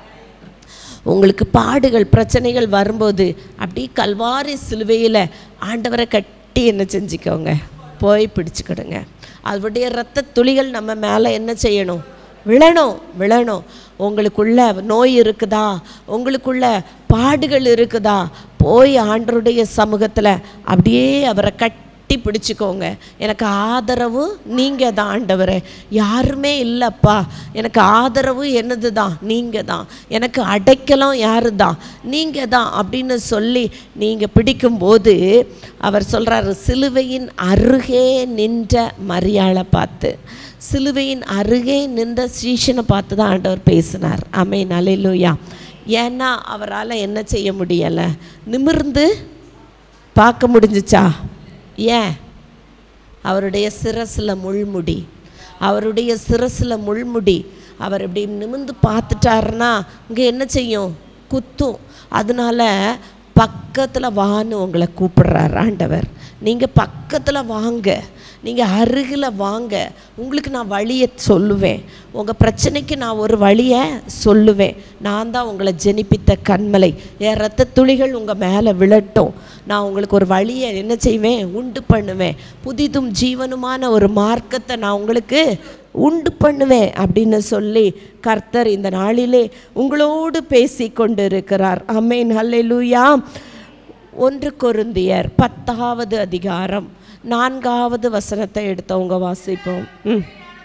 உங்களுக்கு பாடுகள் பிரச்சனைகள் வரும்போது அப்படி கல்வாரி சிலுவையில் ஆண்டவரை கட்டி என்ன செஞ்சுக்கோங்க போய் பிடிச்சுக்கிடுங்க அவருடைய இரத்த துளிகள் நம்ம மேலே என்ன செய்யணும் விழணும் விழணும் உங்களுக்குள்ள நோய் இருக்குதா உங்களுக்குள்ள பாடுகள் இருக்குதா போய் ஆண்டருடைய சமூகத்தில் அப்படியே அவரை கட்டி பிடிச்சிக்கோங்க எனக்கு ஆதரவு நீங்கள் தான் ஆண்டவரே யாருமே இல்லைப்பா எனக்கு ஆதரவு என்னது தான் நீங்கள் தான் எனக்கு அடைக்கலம் யாரு தான் நீங்கள் தான் அப்படின்னு சொல்லி நீங்கள் பிடிக்கும்போது அவர் சொல்கிறாரு சிலுவையின் அருகே நின்ற மரியாளை பார்த்து சிலுவையின் அருகே நின்ற ஸ்ரீஷனை பார்த்து தான் ஆண்டவர் பேசினார் அமே நலையிலூயா ஏன்னா அவரால் என்ன செய்ய முடியலை நிமிர்ந்து பார்க்க முடிஞ்சுச்சா ஏன் அவருடைய சிரசில் முள்முடி அவருடைய சிரசில் முள்முடி அவர் இப்படி நிமிர்ந்து பார்த்துட்டாருன்னா இங்கே என்ன செய்யும் குத்தும் அதனால பக்கத்தில் வான்னு உங்களை கூப்பிடுறார் ஆண்டவர் நீங்கள் பக்கத்தில் வாங்க நீங்கள் அருகில் வாங்க உங்களுக்கு நான் வழியை சொல்லுவேன் உங்கள் பிரச்சனைக்கு நான் ஒரு வழியை சொல்லுவேன் நான் தான் உங்களை ஜெனிப்பித்த கண்மலை என் ரத்த துளிகள் உங்கள் மேலே விழட்டும் நான் உங்களுக்கு ஒரு வழியை என்ன செய்வேன் உண்டு பண்ணுவேன் புதிதும் ஜீவனுமான ஒரு மார்க்கத்தை நான் உங்களுக்கு உண்டு பண்ணுவேன் அப்படின்னு சொல்லி கர்த்தர் இந்த நாளிலே உங்களோடு பேசி கொண்டு இருக்கிறார் அமேன் ஹல்லேலூயா ஒன்று கொருந்தியர் பத்தாவது அதிகாரம் நான்காவது வசனத்தை எடுத்தவங்க வாசிப்போம் ம்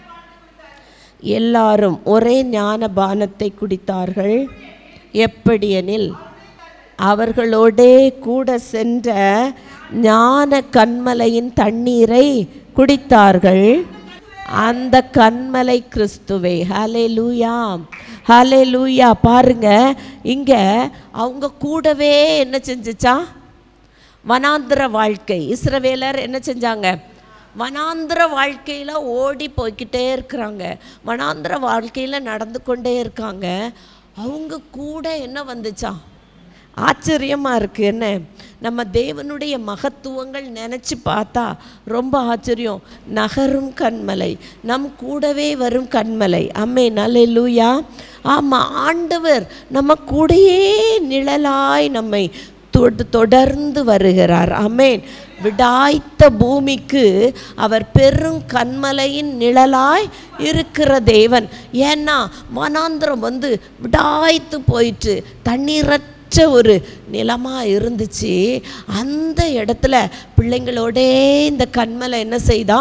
எல்லாரும் ஒரே ஞான பானத்தை குடித்தார்கள் எப்படியெனில் அவர்களோடே கூட சென்ற ஞான கண்மலையின் தண்ணீரை குடித்தார்கள் அந்த கண்மலை கிறிஸ்துவே ஹலே லூயா ஹலே லூயா பாருங்க இங்க அவங்க கூடவே என்ன செஞ்சுச்சா வனாந்திர வாழ்க்கை இஸ்ரவேலர் என்ன செஞ்சாங்க வனாந்திர வாழ்க்கையில் ஓடி போய்க்கிட்டே இருக்கிறாங்க வனாந்திர வாழ்க்கையில் நடந்து கொண்டே இருக்காங்க அவங்க கூட என்ன வந்துச்சா ஆச்சரியமாக இருக்குது என்ன நம்ம தேவனுடைய மகத்துவங்கள் நினச்சி பார்த்தா ரொம்ப ஆச்சரியம் நகரும் கண்மலை நம் கூடவே வரும் கண்மலை அம்மே நல்ல லூயா ஆமாம் ஆண்டவர் நம்ம கூடயே நிழலாய் நம்மை தொட- தொடர்ந்து வருகிறார் அமேன் விடாய்த்த பூமிக்கு அவர் பெரும் கண்மலையின் நிழலாய் இருக்கிற தேவன் ஏன்னா வனாந்திரம் வந்து விடாய்த்து போயிட்டு தண்ணீரற்ற ஒரு நிலமாக இருந்துச்சு அந்த இடத்துல பிள்ளைங்களோடே இந்த கண்மலை என்ன செய்தான்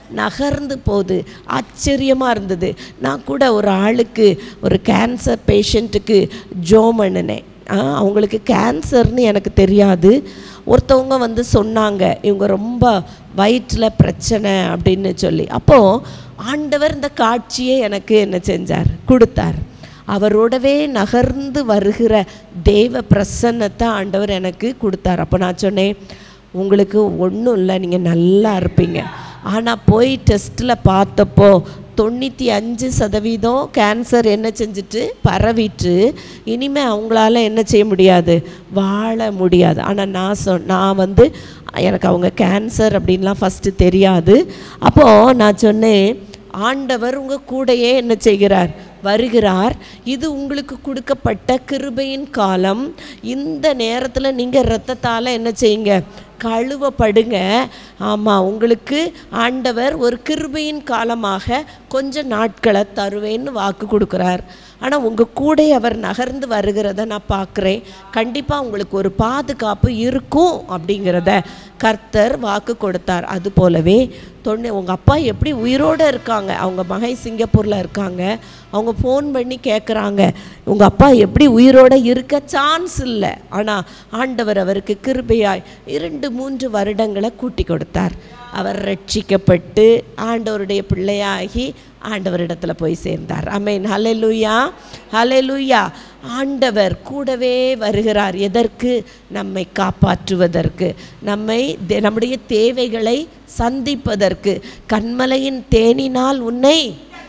நகர்ந்து போகுது ஆச்சரியமாக இருந்தது நான் கூட ஒரு ஆளுக்கு ஒரு கேன்சர் பேஷண்ட்டுக்கு ஜோம் பண்ணினேன் ஆ, அவங்களுக்கு கேன்சர்னு எனக்கு தெரியாது ஒருத்தவங்க வந்து சொன்னாங்க இவங்க ரொம்ப வயிற்றில் பிரச்சனை அப்படின்னு சொல்லி அப்போது ஆண்டவர் இந்த காட்சியை எனக்கு என்ன செஞ்சார் கொடுத்தார் அவரோடவே நகர்ந்து வருகிற தெய்வ பிரசன்னத்தை ஆண்டவர் எனக்கு கொடுத்தார் அப்போ நான் சொன்னேன் உங்களுக்கு ஒன்றும் இல்லை நீங்கள் நல்லா இருப்பீங்க ஆனால் போய் டெஸ்ட்டில் பார்த்தப்போ தொண்ணூற்றி அஞ்சு சதவீதம் கேன்சர் என்ன செஞ்சுட்டு பரவிட்டு இனிமேல் அவங்களால என்ன செய்ய முடியாது வாழ முடியாது ஆனால் நான் சொ நான் வந்து எனக்கு அவங்க கேன்சர் அப்படின்லாம் ஃபஸ்ட்டு தெரியாது அப்போது நான் சொன்னேன் ஆண்டவர் உங்கள் கூடையே என்ன செய்கிறார் வருகிறார் இது உங்களுக்கு கொடுக்கப்பட்ட கிருபையின் காலம் இந்த நேரத்தில் நீங்கள் இரத்தத்தால் என்ன செய்யுங்க கழுவப்படுங்க ஆமாம் உங்களுக்கு ஆண்டவர் ஒரு கிருபையின் காலமாக கொஞ்ச நாட்களை தருவேன்னு வாக்கு கொடுக்குறார் ஆனால் உங்கள் கூட அவர் நகர்ந்து வருகிறத நான் பார்க்குறேன் கண்டிப்பாக உங்களுக்கு ஒரு பாதுகாப்பு இருக்கும் அப்படிங்கிறத கர்த்தர் வாக்கு கொடுத்தார் அது போலவே தொண்ணு உங்கள் அப்பா எப்படி உயிரோடு இருக்காங்க அவங்க மகை சிங்கப்பூரில் இருக்காங்க அவங்க ஃபோன் பண்ணி கேட்குறாங்க உங்கள் அப்பா எப்படி உயிரோடு இருக்க சான்ஸ் இல்லை ஆனால் ஆண்டவர் அவருக்கு கிருபையாய் இரண்டு மூன்று வருடங்களை கூட்டி கொடுத்தார் அவர் ரட்சிக்கப்பட்டு ஆண்டவருடைய பிள்ளையாகி ஆண்டவரிடத்துல போய் சேர்ந்தார் அமேன் ஹalleluya ஹalleluya ஆண்டவர் கூடவே வருகிறார் எதற்கு நம்மை காப்பாற்றுவதற்கு நம்மை தே- நம்முடைய தேவைகளை சந்திப்பதற்கு கண்மலையின் தேனினால் உன்னை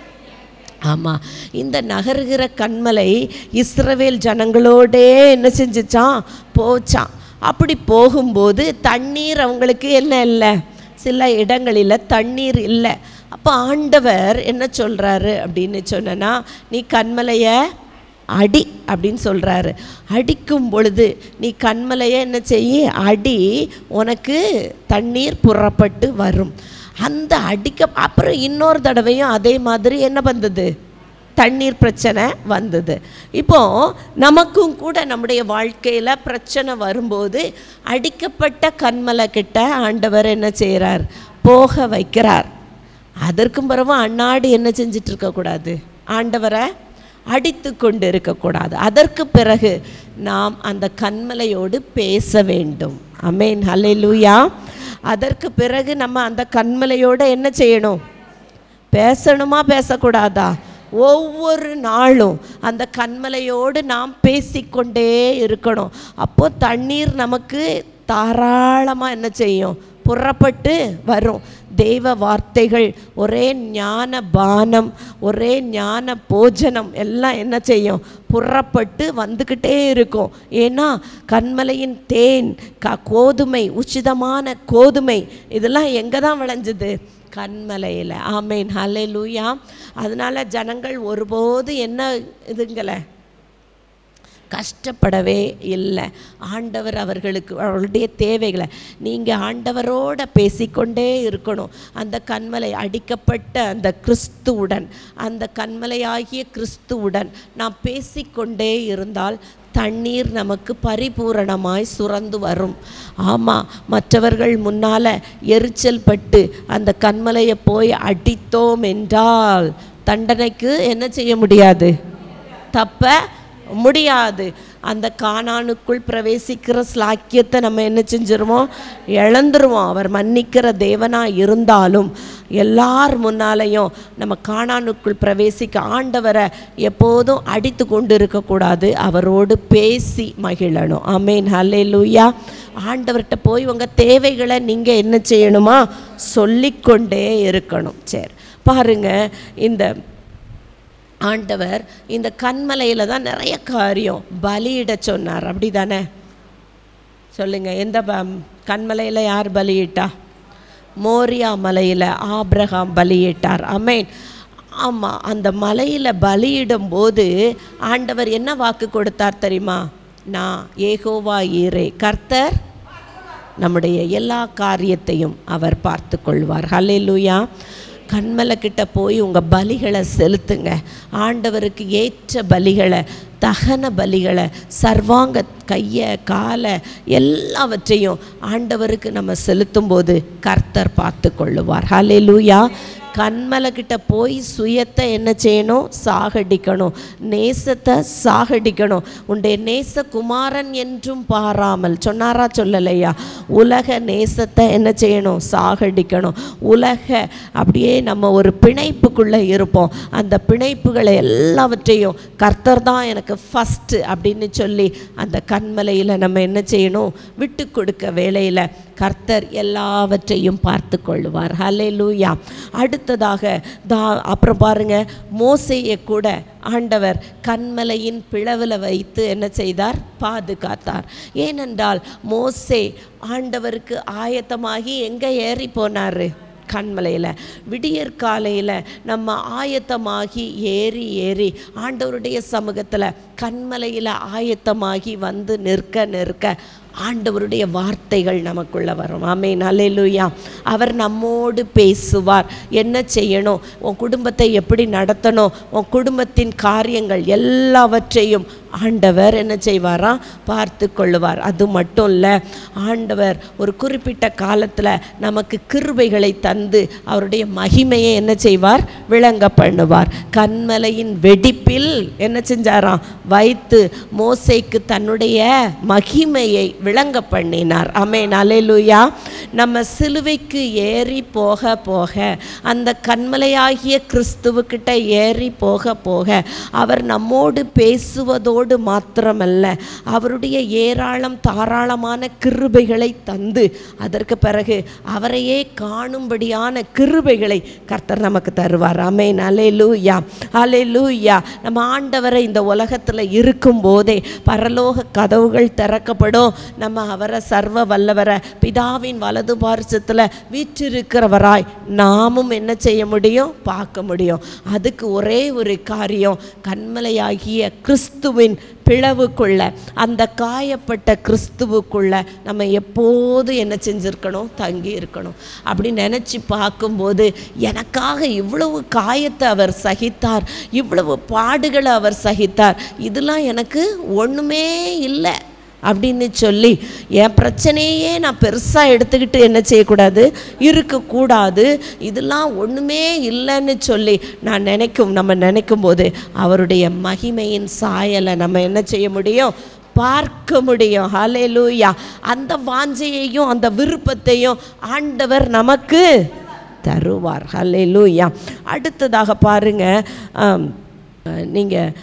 ஆமாம் இந்த நகருகிற கண்மலை இஸ்ரவேல் ஜனங்களோடே என்ன செஞ்சுச்சான் போச்சான் அப்படி போகும்போது தண்ணீர் அவங்களுக்கு என்ன இல்லை சில இடங்களில் தண்ணீர் இல்லை அப்போ ஆண்டவர் என்ன சொல்கிறாரு அப்படின்னு சொன்னனா நீ கண்மலையை அடி அப்படின்னு சொல்கிறாரு அடிக்கும் பொழுது நீ கண்மலையை என்ன செய்ய அடி உனக்கு தண்ணீர் புறப்பட்டு வரும் அந்த அடிக்க அப்புறம் இன்னொரு தடவையும் அதே மாதிரி என்ன வந்தது தண்ணீர் பிரச்சனை வந்தது இப்போ நமக்கும் கூட நம்முடைய வாழ்க்கையில் பிரச்சனை வரும்போது அடிக்கப்பட்ட கண்மலை கிட்ட ஆண்டவர் என்ன செய்கிறார் போக வைக்கிறார் அதற்கும் பிறகு அண்ணாடி என்ன செஞ்சிட்டு இருக்கக்கூடாது ஆண்டவரை அடித்து கொண்டு இருக்கக்கூடாது அதற்கு பிறகு நாம் அந்த கண்மலையோடு பேச வேண்டும் அமேன் ஹalleluya அதற்கு பிறகு நம்ம அந்த கண்மலையோடு என்ன செய்யணும் பேசணுமா பேசக்கூடாதா ஒவ்வொரு நாளும் அந்த கண்மலையோடு நாம் பேசிக்கொண்டே இருக்கணும் அப்போ தண்ணீர் நமக்கு தாராளமாக என்ன செய்யும் புறப்பட்டு வரும் தெய்வ வார்த்தைகள் ஒரே ஞான பானம் ஒரே ஞான போஜனம் எல்லாம் என்ன செய்யும் புறப்பட்டு வந்துக்கிட்டே இருக்கும் ஏன்னா கண்மலையின் தேன் க கோதுமை உச்சிதமான கோதுமை இதெல்லாம் எங்கே தான் விளைஞ்சுது கண்மலையில் ஆமேன் ஹலே லூயா அதனால ஜனங்கள் ஒருபோது என்ன இதுங்களே கஷ்டப்படவே இல்லை ஆண்டவர் அவர்களுக்கு அவர்களுடைய தேவைகளை நீங்கள் ஆண்டவரோட பேசிக்கொண்டே இருக்கணும் அந்த கண்மலை அடிக்கப்பட்ட அந்த கிறிஸ்துவுடன் அந்த கண்மலையாகிய கிறிஸ்துவுடன் நாம் பேசிக்கொண்டே இருந்தால் தண்ணீர் நமக்கு பரிபூரணமாய் சுரந்து வரும் ஆமாம் மற்றவர்கள் முன்னால் எரிச்சல் பட்டு அந்த கண்மலையை போய் அடித்தோம் என்றால் தண்டனைக்கு என்ன செய்ய முடியாது தப்ப முடியாது அந்த கானானுக்குள் பிரவேசிக்கிற ஸ்லாக்கியத்தை நம்ம என்ன செஞ்சிருவோம் இழந்துருவோம் அவர் மன்னிக்கிற தேவனாக இருந்தாலும் எல்லார் முன்னாலையும் நம்ம கானானுக்குள் பிரவேசிக்க ஆண்டவரை எப்போதும் அடித்து கொண்டு இருக்கக்கூடாது அவரோடு பேசி மகிழணும் ஆமேன் ஹல்லே லூயா ஆண்டவர்கிட்ட போய் உங்கள் தேவைகளை நீங்கள் என்ன செய்யணுமா சொல்லிக்கொண்டே இருக்கணும் சரி பாருங்க இந்த ஆண்டவர் இந்த கண்மலையில் தான் நிறைய காரியம் பலியிட சொன்னார் அப்படி தானே சொல்லுங்க எந்த ப கண்மலையில் யார் பலியிட்டா மோரியா மலையில் ஆபிரகாம் பலியிட்டார் அமேன் ஆமாம் அந்த மலையில் பலியிடும் போது ஆண்டவர் என்ன வாக்கு கொடுத்தார் தெரியுமா நான் ஏகோவா ஈரே கர்த்தர் நம்முடைய எல்லா காரியத்தையும் அவர் பார்த்து கொள்வார் ஹல்லேலூயா கண்மலை கிட்ட போய் உங்கள் பலிகளை செலுத்துங்க ஆண்டவருக்கு ஏற்ற பலிகளை தகன பலிகளை சர்வாங்க கையை காலை எல்லாவற்றையும் ஆண்டவருக்கு நம்ம செலுத்தும்போது கர்த்தர் பார்த்து கொள்ளுவார் ஹலே லூயா கண்மலைக்கிட்ட போய் சுயத்தை என்ன செய்யணும் சாகடிக்கணும் நேசத்தை சாகடிக்கணும் உன்னுடைய நேச குமாரன் என்றும் பாராமல் சொன்னாரா சொல்லலையா உலக நேசத்தை என்ன செய்யணும் சாகடிக்கணும் உலக அப்படியே நம்ம ஒரு பிணைப்புக்குள்ளே இருப்போம் அந்த பிணைப்புகளை எல்லாவற்றையும் கர்த்தர் தான் எனக்கு ஃபஸ்ட்டு அப்படின்னு சொல்லி அந்த கண்மலையில் நம்ம என்ன செய்யணும் விட்டு கொடுக்க வேலையில் கர்த்தர் எல்லாவற்றையும் பார்த்து கொள்வார் ஹலே லூயா அடுத்ததாக தா அப்புறம் பாருங்க மோசையை கூட ஆண்டவர் கண்மலையின் பிளவில் வைத்து என்ன செய்தார் பாதுகாத்தார் ஏனென்றால் மோசே ஆண்டவருக்கு ஆயத்தமாகி எங்கே ஏறி போனார் கண்மலையில் விடியற் காலையில் நம்ம ஆயத்தமாகி ஏறி ஏறி ஆண்டவருடைய சமூகத்தில் கண்மலையில் ஆயத்தமாகி வந்து நிற்க நிற்க ஆண்டவருடைய வார்த்தைகள் நமக்குள்ள வரும் ஆமே நல்லேலூயா அவர் நம்மோடு பேசுவார் என்ன செய்யணும் உன் குடும்பத்தை எப்படி நடத்தணும் உன் குடும்பத்தின் காரியங்கள் எல்லாவற்றையும் ஆண்டவர் என்ன செய்வாரா பார்த்து கொள்ளுவார் அது மட்டும் இல்லை ஆண்டவர் ஒரு குறிப்பிட்ட காலத்தில் நமக்கு கிருபைகளை தந்து அவருடைய மகிமையை என்ன செய்வார் விளங்க பண்ணுவார் கண்மலையின் வெடிப்பில் என்ன செஞ்சாராம் வைத்து மோசைக்கு தன்னுடைய மகிமையை விளங்க பண்ணினார் அமே நலேலுயா நம்ம சிலுவைக்கு ஏறி போக போக அந்த கண்மலையாகிய கிறிஸ்துவுக்கிட்ட ஏறி போக போக அவர் நம்மோடு பேசுவதோடு மாத்திரமல்ல அவருடைய ஏராளம் தாராளமான கிருபைகளை தந்து அதற்கு பிறகு அவரையே காணும்படியான கிருபைகளை கர்த்தர் நமக்கு தருவார் அமேன் அலே லூயா அலே லூயா நம்ம ஆண்டவரை இந்த உலகத்தில் இருக்கும்போதே பரலோக கதவுகள் திறக்கப்படும் நம்ம அவரை சர்வ வல்லவரை பிதாவின் வலது பார்சத்தில் வீற்றிருக்கிறவராய் நாமும் என்ன செய்ய முடியும் பார்க்க முடியும் அதுக்கு ஒரே ஒரு காரியம் கண்மலையாகிய கிறிஸ்துவின் பிளவுக்குள்ள அந்த காயப்பட்ட கிறிஸ்துவுக்குள்ள நம்ம எப்போது என்ன செஞ்சுருக்கணும் தங்கி இருக்கணும் அப்படி நினச்சி பார்க்கும்போது எனக்காக இவ்வளவு காயத்தை அவர் சகித்தார் இவ்வளவு பாடுகளை அவர் சகித்தார் இதெல்லாம் எனக்கு ஒன்றுமே இல்லை அப்படின்னு சொல்லி என் பிரச்சனையே நான் பெருசாக எடுத்துக்கிட்டு என்ன செய்யக்கூடாது இருக்கக்கூடாது இதெல்லாம் ஒன்றுமே இல்லைன்னு சொல்லி நான் நினைக்கும் நம்ம நினைக்கும் போது அவருடைய மகிமையின் சாயலை நம்ம என்ன செய்ய முடியும் பார்க்க முடியும் ஹலே லூயா அந்த வாஞ்சையையும் அந்த விருப்பத்தையும் ஆண்டவர் நமக்கு தருவார் ஹலே லூயா அடுத்ததாக பாருங்க நீங்கள்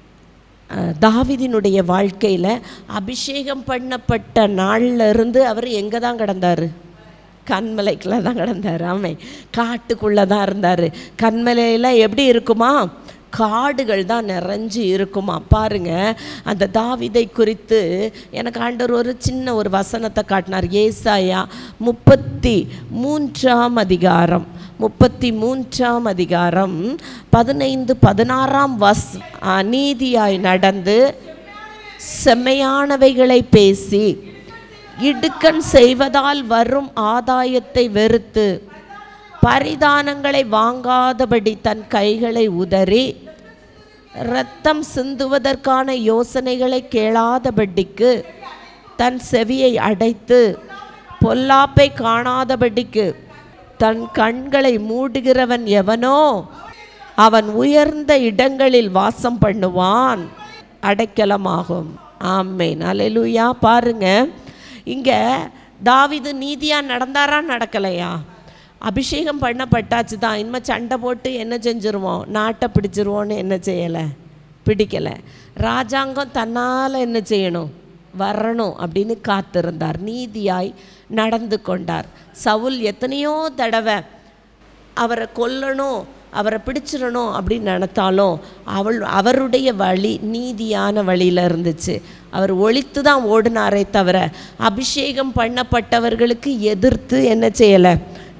தாவிதினுடைய வாழ்க்கையில் அபிஷேகம் பண்ணப்பட்ட நாள்ல இருந்து அவர் எங்கே தான் கிடந்தார் கண்மலைக்குள்ள தான் கிடந்தார் ஆமை காட்டுக்குள்ளே தான் இருந்தார் கண்மலையில் எப்படி இருக்குமா காடுகள் தான் நிறைஞ்சு இருக்குமா பாருங்க அந்த தாவிதை குறித்து எனக்கு ஆண்டவர் ஒரு சின்ன ஒரு வசனத்தை காட்டினார் ஏசாயா முப்பத்தி மூன்றாம் அதிகாரம் முப்பத்தி மூன்றாம் அதிகாரம் பதினைந்து பதினாறாம் வஸ் நீதியாய் நடந்து செம்மையானவைகளை பேசி இடுக்கண் செய்வதால் வரும் ஆதாயத்தை வெறுத்து பரிதானங்களை வாங்காதபடி தன் கைகளை உதறி இரத்தம் சிந்துவதற்கான யோசனைகளை கேளாதபடிக்கு தன் செவியை அடைத்து பொல்லாப்பை காணாதபடிக்கு தன் கண்களை மூடுகிறவன் எவனோ அவன் உயர்ந்த இடங்களில் வாசம் பண்ணுவான் அடைக்கலமாகும் ஆமேன் அலையிலுயா பாருங்க இங்கே தாவிது நீதியாக நடந்தாரா நடக்கலையா அபிஷேகம் பண்ணப்பட்டாச்சு தான் இனிமேல் சண்டை போட்டு என்ன செஞ்சுருவோம் நாட்டை பிடிச்சிருவோன்னு என்ன செய்யலை பிடிக்கலை ராஜாங்கம் தன்னால் என்ன செய்யணும் வரணும் அப்படின்னு காத்திருந்தார் நீதியாய் நடந்து கொண்டார் சவுல் எத்தனையோ தடவை அவரை கொல்லணும் அவரை பிடிச்சிடணும் அப்படின்னு நினைத்தாலும் அவள் அவருடைய வழி நீதியான வழியில் இருந்துச்சு அவர் ஒழித்து தான் ஓடினாரே தவிர அபிஷேகம் பண்ணப்பட்டவர்களுக்கு எதிர்த்து என்ன செய்யலை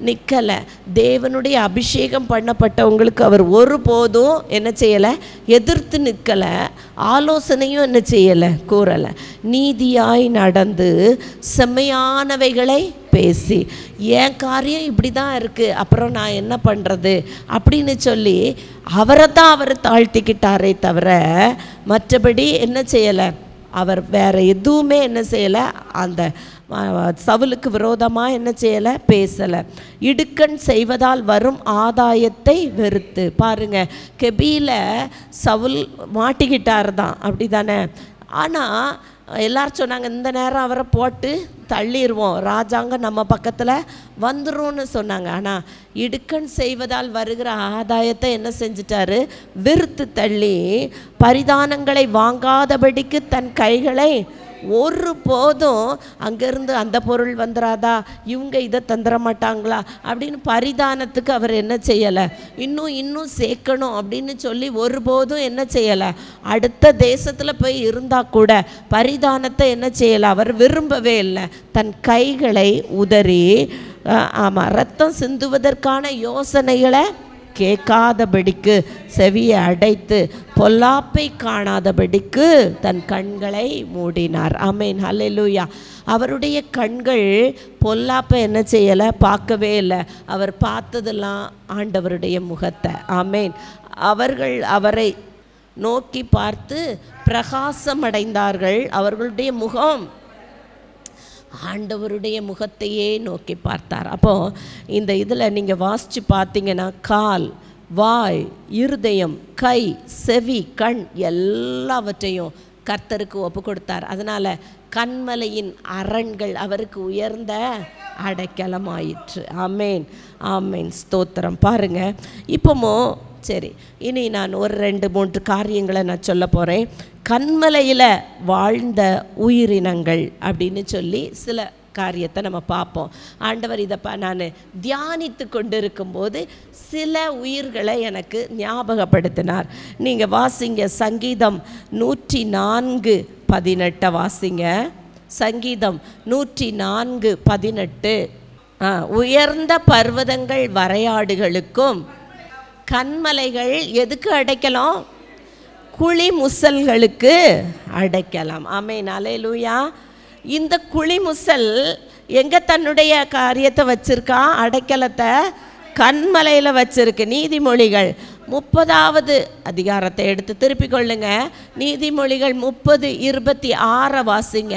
நிற்கலை தேவனுடைய அபிஷேகம் பண்ணப்பட்டவங்களுக்கு அவர் ஒருபோதும் என்ன செய்யலை எதிர்த்து நிற்கலை ஆலோசனையும் என்ன செய்யலை கூறலை நீதியாய் நடந்து செம்மையானவைகளை பேசி என் காரியம் இப்படி தான் இருக்குது அப்புறம் நான் என்ன பண்ணுறது அப்படின்னு சொல்லி அவரை தான் அவர் தாழ்த்திக்கிட்டாரே தவிர மற்றபடி என்ன செய்யலை அவர் வேற எதுவுமே என்ன செய்யலை அந்த அஹ், சவுலுக்கு விரோதமாக என்ன செய்யலை பேசலை இடுக்கண் செய்வதால் வரும் ஆதாயத்தை வெறுத்து பாருங்க கெபியில் சவுல் மாட்டிக்கிட்டார் தான் அப்படி தானே ஆனால் எல்லாரும் சொன்னாங்க இந்த நேரம் அவரை போட்டு தள்ளிடுவோம் ராஜாங்க நம்ம பக்கத்தில் வந்துரும்னு சொன்னாங்க ஆனால் இடுக்கண் செய்வதால் வருகிற ஆதாயத்தை என்ன செஞ்சிட்டாரு வெறுத்து தள்ளி பரிதானங்களை வாங்காதபடிக்கு தன் கைகளை ஒரு போதும் அங்கேருந்து அந்த பொருள் வந்துடாதா இவங்க இதை தந்துட மாட்டாங்களா அப்படின்னு பரிதானத்துக்கு அவர் என்ன செய்யலை இன்னும் இன்னும் சேர்க்கணும் அப்படின்னு சொல்லி ஒருபோதும் என்ன செய்யலை அடுத்த தேசத்தில் போய் இருந்தால் கூட பரிதானத்தை என்ன செய்யலை அவர் விரும்பவே இல்லை தன் கைகளை உதறி ஆமாம் ரத்தம் சிந்துவதற்கான யோசனைகளை கேட்காதபடிக்கு செவியை அடைத்து பொல்லாப்பை காணாதபடிக்கு தன் கண்களை மூடினார் ஆமேன் ஹalleluya அவருடைய கண்கள் பொல்லாப்பை என்ன செய்யலை பார்க்கவே இல்லை அவர் பார்த்ததெல்லாம் ஆண்டவருடைய முகத்தை ஆமேன் அவர்கள் அவரை நோக்கி பார்த்து பிரகாசம் அடைந்தார்கள் அவர்களுடைய முகம் ஆண்டவருடைய முகத்தையே நோக்கி பார்த்தார் அப்போ இந்த இதில் நீங்கள் வாசித்து பார்த்தீங்கன்னா கால் வாய் இருதயம் கை செவி கண் எல்லாவற்றையும் கர்த்தருக்கு ஒப்பு கொடுத்தார் அதனால் கண்மலையின் அரண்கள் அவருக்கு உயர்ந்த அடைக்கலமாயிற்று ஆமேன் ஆமேன் ஸ்தோத்திரம் பாருங்க இப்போமோ சரி இனி நான் ஒரு ரெண்டு மூன்று காரியங்களை நான் சொல்ல போகிறேன் கண்மலையில் வாழ்ந்த உயிரினங்கள் அப்படின்னு சொல்லி சில காரியத்தை நம்ம பார்ப்போம் ஆண்டவர் இதை ப நான் தியானித்து கொண்டு இருக்கும்போது சில உயிர்களை எனக்கு ஞாபகப்படுத்தினார் நீங்கள் வாசிங்க சங்கீதம் நூற்றி நான்கு பதினெட்டை வாசிங்க சங்கீதம் நூற்றி நான்கு பதினெட்டு ஆ, உயர்ந்த பர்வதங்கள் வரையாடுகளுக்கும் கண்மலைகள் எதுக்கு அடைக்கலாம் குழி முசல்களுக்கு அடைக்கலாம் ஆமேன் அலையலூயா இந்த குழி முசல் எங்கே தன்னுடைய காரியத்தை வச்சிருக்கா அடைக்கலத்தை கண்மலையில் வச்சிருக்கு நீதிமொழிகள் முப்பதாவது அதிகாரத்தை எடுத்து திருப்பிக் கொள்ளுங்க நீதிமொழிகள் முப்பது இருபத்தி ஆறை வாசிங்க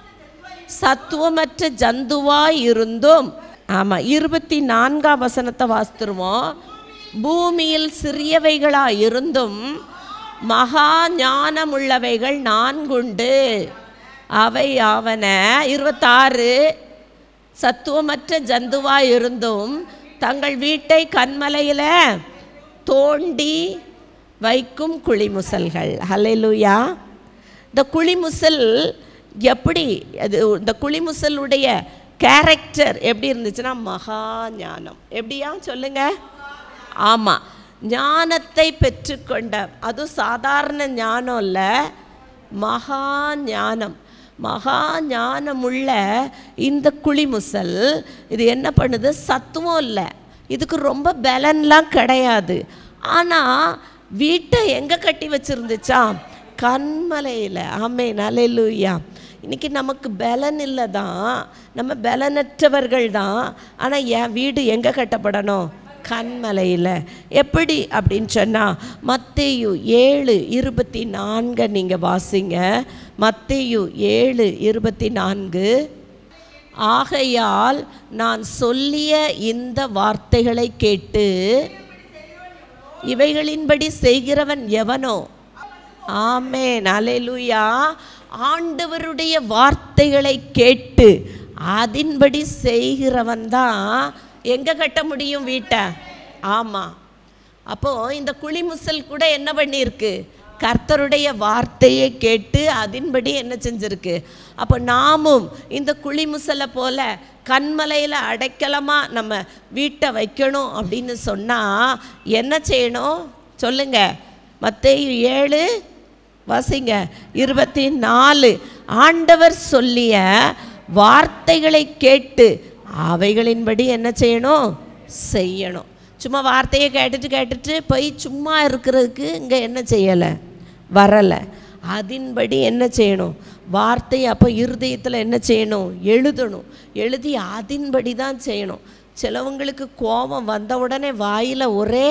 சத்துவமற்ற ஜந்துவாய் இருந்தும் ஆமாம் இருபத்தி நான்காம் வசனத்தை வாசித்துருவோம் பூமியில் சிறியவைகளாய் இருந்தும் மகா ஞானமுள்ளவைகள் நான்குண்டு அவை ஆவன இருபத்தாறு சத்துவமற்ற ஜந்துவாய் இருந்தும் தங்கள் வீட்டை கண்மலையில் தோண்டி வைக்கும் குழிமுசல்கள் ஹalleluya இந்த குழிமுசல் எப்படி அது இந்த குழிமுசலுடைய கேரக்டர் எப்படி இருந்துச்சுன்னா மகா ஞானம் எப்படியா சொல்லுங்க ஆமாம் ஞானத்தை பெற்றுக்கொண்ட அதுவும் சாதாரண ஞானம் இல்லை மகா ஞானம் மகா ஞானமுள்ள இந்த குழிமுசல் இது என்ன பண்ணுது சத்துவம் இல்லை இதுக்கு ரொம்ப பலன்லாம் கிடையாது ஆனால் வீட்டை எங்கே கட்டி வச்சுருந்துச்சாம் கண்மலையில் ஆமே நலையிலூயா இன்னைக்கு நமக்கு பலன் இல்லை தான் நம்ம பலனற்றவர்கள் தான் ஆனால் என் வீடு எங்கே கட்டப்படணும் கண்மலையில் எப்படி அப்படின்னு சொன்னால் மத்தேயு ஏழு இருபத்தி நான்கை நீங்கள் வாசிங்க மத்தேயு ஏழு இருபத்தி நான்கு ஆகையால் நான் சொல்லிய இந்த வார்த்தைகளை கேட்டு இவைகளின்படி செய்கிறவன் எவனோ ஆமென் அல்லேலூயா ஆண்டவருடைய வார்த்தைகளை கேட்டு அதின்படி செய்கிறவன் தான் எங்கே கட்ட முடியும் வீட்டை ஆமாம் அப்போது இந்த குழிமுசல் கூட என்ன பண்ணியிருக்கு கர்த்தருடைய வார்த்தையை கேட்டு அதின்படி என்ன செஞ்சிருக்கு அப்போ நாமும் இந்த குழிமுசலை போல கண்மலையில் அடைக்கலமாக நம்ம வீட்டை வைக்கணும் அப்படின்னு சொன்னால் என்ன செய்யணும் சொல்லுங்க மத்தேயு ஏழு வாசிங்க இருபத்தி நாலு ஆண்டவர் சொல்லிய வார்த்தைகளை கேட்டு அவைகளின்படி என்ன செய்யணும் செய்யணும் சும்மா வார்த்தையை கேட்டுட்டு கேட்டுட்டு போய் சும்மா இருக்கிறதுக்கு இங்கே என்ன செய்யலை வரலை அதின்படி என்ன செய்யணும் வார்த்தை அப்போ இருதயத்தில் என்ன செய்யணும் எழுதணும் எழுதி அதின்படி தான் செய்யணும் சிலவங்களுக்கு கோபம் வந்த உடனே வாயில் ஒரே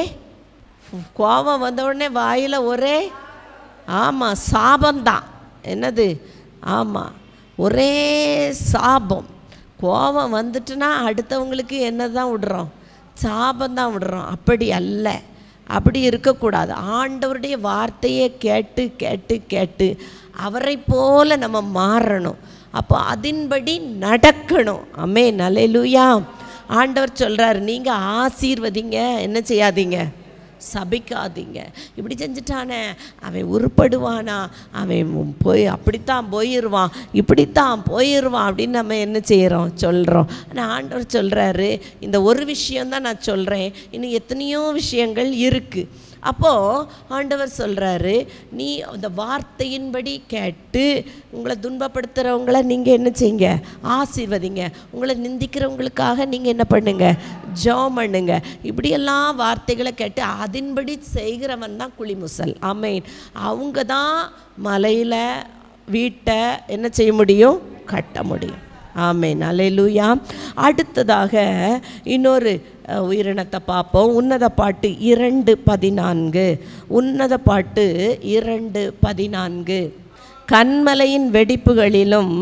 கோபம் வந்த உடனே வாயில் ஒரே ஆமாம் சாபம்தான் என்னது ஆமாம் ஒரே சாபம் கோபம் வந்துட்டுனா அடுத்தவங்களுக்கு என்ன தான் விடுறோம் சாபம் தான் விடுறோம் அப்படி அல்ல அப்படி இருக்கக்கூடாது ஆண்டவருடைய வார்த்தையை கேட்டு கேட்டு கேட்டு அவரை போல நம்ம மாறணும் அப்போ அதின்படி நடக்கணும் அமே நலையிலுயா ஆண்டவர் சொல்கிறார் நீங்கள் ஆசீர்வதிங்க என்ன செய்யாதீங்க சபிக்காதீங்க இப்படி செஞ்சுட்டானே அவன் உருப்படுவானா அவன் போய் அப்படித்தான் போயிடுவான் இப்படித்தான் போயிடுவான் அப்படின்னு நம்ம என்ன செய்கிறோம் சொல்கிறோம் ஆனால் ஆண்டவர் சொல்கிறாரு இந்த ஒரு விஷயந்தான் நான் சொல்கிறேன் இன்னும் எத்தனையோ விஷயங்கள் இருக்குது அப்போது ஆண்டவர் சொல்கிறாரு நீ அந்த வார்த்தையின்படி கேட்டு உங்களை துன்பப்படுத்துகிறவங்கள நீங்கள் என்ன செய்யுங்க ஆசீர்வதிங்க உங்களை நிந்திக்கிறவங்களுக்காக நீங்கள் என்ன பண்ணுங்க ஜோம் பண்ணுங்க இப்படியெல்லாம் வார்த்தைகளை கேட்டு அதின்படி செய்கிறவன் தான் குளிமுசல் ஆமேன் அவங்க தான் மலையில் வீட்டை என்ன செய்ய முடியும் கட்ட முடியும் ஆமேன் அலையிலூயா அடுத்ததாக இன்னொரு அஹ், உயிரினத்தை பார்ப்போம் உன்னத பாட்டு இரண்டு பதினான்கு உன்னத பாட்டு இரண்டு பதினான்கு கண்மலையின் வெடிப்புகளிலும்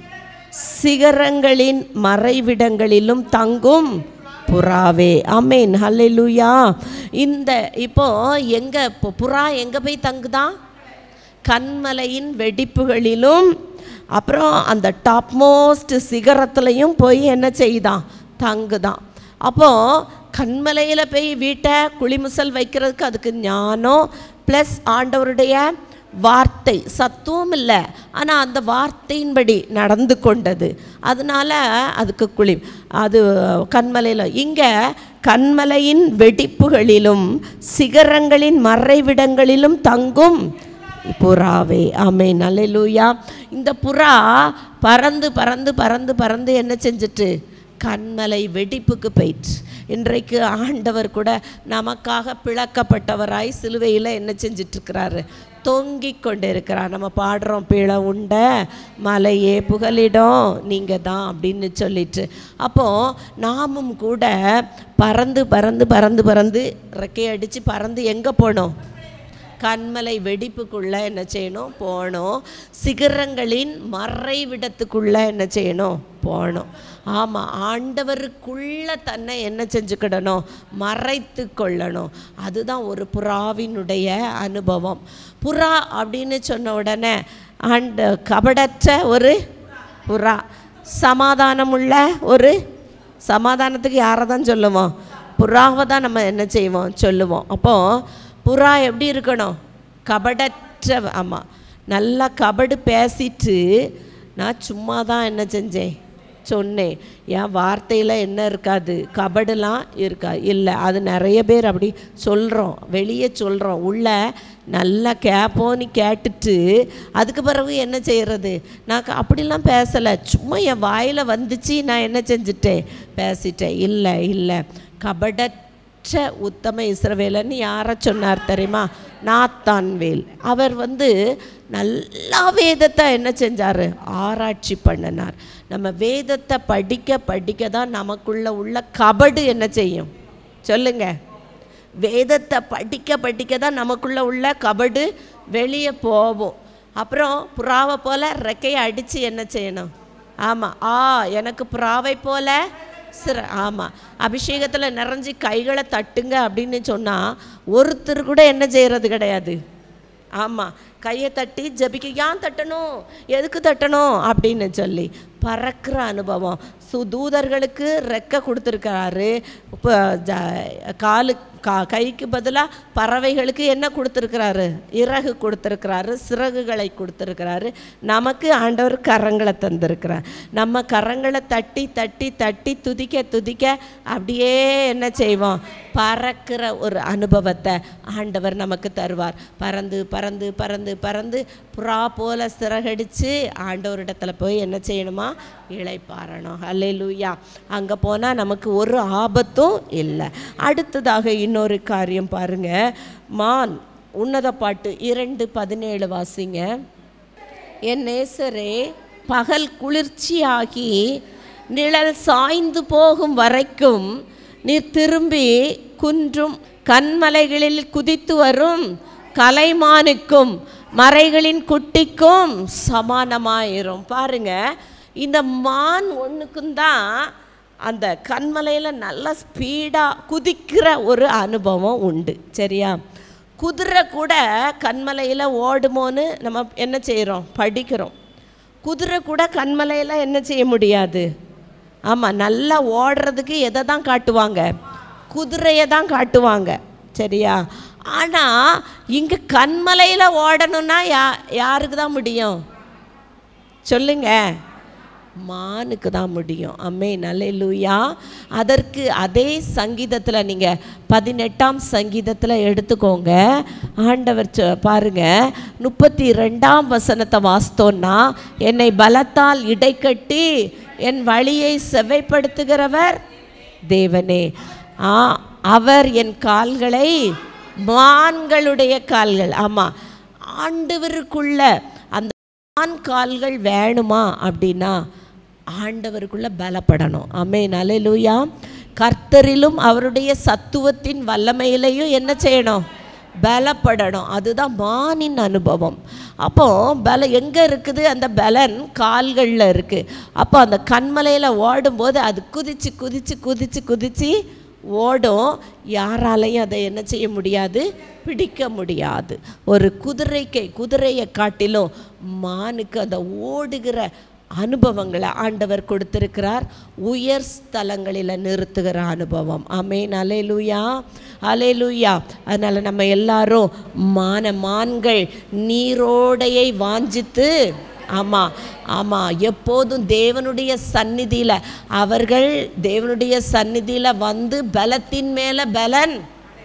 சிகரங்களின் மறைவிடங்களிலும் தங்கும் புறாவே அமேன் ஹல்லேலூயா இந்த இப்போ எங்க இப்போ புறா எங்க போய் தங்குதான் கண்மலையின் வெடிப்புகளிலும் அப்புறம் அந்த டாப் மோஸ்ட் சிகரத்துலையும் போய் என்ன செய்யுதான் தங்குதான் அப்போது கண்மலையில் போய் வீட்டை குளிமுசல் வைக்கிறதுக்கு அதுக்கு ஞானம் ப்ளஸ் ஆண்டவருடைய வார்த்தை சத்துவம் இல்லை ஆனால் அந்த வார்த்தையின்படி நடந்து கொண்டது அதனால அதுக்கு குளி அது கண்மலையில் இங்கே கண்மலையின் வெடிப்புகளிலும் சிகரங்களின் மறைவிடங்களிலும் தங்கும் புறாவே ஆமே நல்லலூயா இந்த புறா பறந்து பறந்து பறந்து பறந்து என்ன செஞ்சுட்டு கண்மலை வெடிப்புக்கு போயிற்று இன்றைக்கு ஆண்டவர் கூட நமக்காக பிளக்கப்பட்டவராய் சிலுவையில் என்ன செஞ்சிட்ருக்கிறாரு தொங்கிக் கொண்டு இருக்கிறார் நம்ம பாடுறோம் பிழ உண்ட மலையே புகலிடம் நீங்கள் தான் அப்படின்னு சொல்லிட்டு அப்போது நாமும் கூட பறந்து பறந்து பறந்து பறந்து ரெக்கை அடித்து பறந்து எங்கே போனோம் கண்மலை வெடிப்புக்குள்ளே என்ன செய்யணும் போகணும் சிகரங்களின் மறைவிடத்துக்குள்ளே என்ன செய்யணும் போகணும் ஆமாம் ஆண்டவருக்குள்ள தன்னை என்ன செஞ்சுக்கிடணும் மறைத்து கொள்ளணும் அதுதான் ஒரு புறாவினுடைய அனுபவம் புறா அப்படின்னு சொன்ன உடனே ஆண்ட கபடற்ற ஒரு புறா சமாதானமுள்ள ஒரு சமாதானத்துக்கு யாரை தான் சொல்லுவோம் புறாவை தான் நம்ம என்ன செய்வோம் சொல்லுவோம் அப்போது புறா எப்படி இருக்கணும் கபடற்ற ஆமாம் நல்லா கபடு பேசிட்டு நான் சும்மா தான் என்ன செஞ்சேன் சொன்னேன் என் வார்த்தையில் என்ன இருக்காது கபடுலாம் இருக்கா இல்லை அது நிறைய பேர் அப்படி சொல்கிறோம் வெளியே சொல்கிறோம் உள்ள நல்லா கேட்போன்னு கேட்டுட்டு அதுக்கு பிறகு என்ன செய்கிறது நான் க- அப்படிலாம் பேசலை சும்மா என் வாயில் வந்துச்சு நான் என்ன செஞ்சுட்டேன் பேசிட்டேன் இல்லை இல்லை கபடற்ற உத்தம இஸ்ரவேலன்னு யாரை சொன்னார் தெரியுமா நாத்தான்வேல் அவர் வந்து நல்லா வேதத்தை என்ன செஞ்சார் ஆராய்ச்சி பண்ணினார் நம்ம வேதத்தை படிக்க படிக்க தான் நமக்குள்ள உள்ள கபடு என்ன செய்யும் சொல்லுங்க வேதத்தை படிக்க படிக்க தான் நமக்குள்ள உள்ள கபடு வெளியே போகும் அப்புறம் புறாவை போல ரெக்கையை அடித்து என்ன செய்யணும் ஆமாம் ஆ எனக்கு புறாவை போல சிற ஆமாம் அபிஷேகத்தில் நிறைஞ்சி கைகளை தட்டுங்க அப்படின்னு சொன்னால் ஒருத்தர் கூட என்ன செய்கிறது கிடையாது ஆமாம் கையை தட்டி ஜபிக்க ஏன் தட்டணும் எதுக்கு தட்டணும் அப்படின்னு சொல்லி பறக்கிற அனுபவம் சு தூதர்களுக்கு ரெக்கை கொடுத்துருக்காரு இப்போ ஜ- காலு கா கைக்கு பதிலாக பறவைகளுக்கு என்ன கொடுத்துருக்கிறாரு இறகு கொடுத்துருக்கிறாரு சிறகுகளை கொடுத்துருக்கிறாரு நமக்கு ஆண்டவர் கரங்களை தந்திருக்கிறார் நம்ம கரங்களை தட்டி தட்டி தட்டி துதிக்க துதிக்க அப்படியே என்ன செய்வோம் பறக்கிற ஒரு அனுபவத்தை ஆண்டவர் நமக்கு தருவார் பறந்து பறந்து பறந்து பறந்து புறா போல சிறகடிச்சு ஆண்டவரிடத்துல போய் என்ன செய்யணுமா இளைப்பாறணும் அல்லேலூயா அங்கே போனால் நமக்கு ஒரு ஆபத்தும் இல்லை அடுத்ததாக இன்னொரு காரியம் பாருங்க மான் உன்னத பாட்டு இரண்டு பதினேழு வாசிங்க என் நேசரே பகல் குளிர்ச்சியாகி நிழல் சாய்ந்து போகும் வரைக்கும் நீர் திரும்பி குன்றும் கண்மலைகளில் குதித்து வரும் கலைமானுக்கும் மறைகளின் குட்டிக்கும் சமானமாயிரும் பாருங்க இந்த மான் ஒன்றுக்கும் தான் அந்த கண்மலையில் நல்லா ஸ்பீடாக குதிக்கிற ஒரு அனுபவம் உண்டு சரியா குதிரை கூட கண்மலையில் ஓடுமோன்னு நம்ம என்ன செய்கிறோம் படிக்கிறோம் குதிரை கூட கண்மலையில் என்ன செய்ய முடியாது ஆமாம் நல்லா ஓடுறதுக்கு எதை தான் காட்டுவாங்க குதிரையை தான் காட்டுவாங்க சரியா ஆனால் இங்கே கண்மலையில் ஓடணும்னா யா யாருக்கு தான் முடியும் சொல்லுங்க மானுக்கு தான் முடியும் அம்மே நல்லூயா அதற்கு அதே சங்கீதத்தில் நீங்கள் பதினெட்டாம் சங்கீதத்தில் எடுத்துக்கோங்க ஆண்டவர் சொ பாருங்க முப்பத்தி ரெண்டாம் வசனத்தை வாசித்தோன்னா என்னை பலத்தால் இடைக்கட்டி என் வழியை செவ்வைப்படுத்துகிறவர் தேவனே ஆ அவர் என் கால்களை மான்களுடைய கால்கள் ஆமாம் ஆண்டவருக்குள்ள அந்த மான் கால்கள் வேணுமா அப்படின்னா ஆண்டவருக்குள்ள பலப்படணும் அமே நலையிலூயா கர்த்தரிலும் அவருடைய சத்துவத்தின் வல்லமையிலையும் என்ன செய்யணும் பலப்படணும் அதுதான் மானின் அனுபவம் அப்போ பல எங்கே இருக்குது அந்த பலன் கால்களில் இருக்குது அப்போ அந்த கண்மலையில் ஓடும்போது அது குதிச்சு குதிச்சு குதிச்சு குதிச்சு ஓடும் யாராலையும் அதை என்ன செய்ய முடியாது பிடிக்க முடியாது ஒரு குதிரைக்கு குதிரையை காட்டிலும் மானுக்கு அந்த ஓடுகிற அனுபவங்களை ஆண்டவர் கொடுத்திருக்கிறார் உயர் ஸ்தலங்களில் நிறுத்துகிற அனுபவம் அமேன் அலேலுயா அலேலுயா அதனால் நம்ம எல்லாரும் மான மான்கள் நீரோடையை வாஞ்சித்து ஆமாம் ஆமாம் எப்போதும் தேவனுடைய சந்நிதியில் அவர்கள் தேவனுடைய சந்நிதியில் வந்து பலத்தின் மேலே பலன்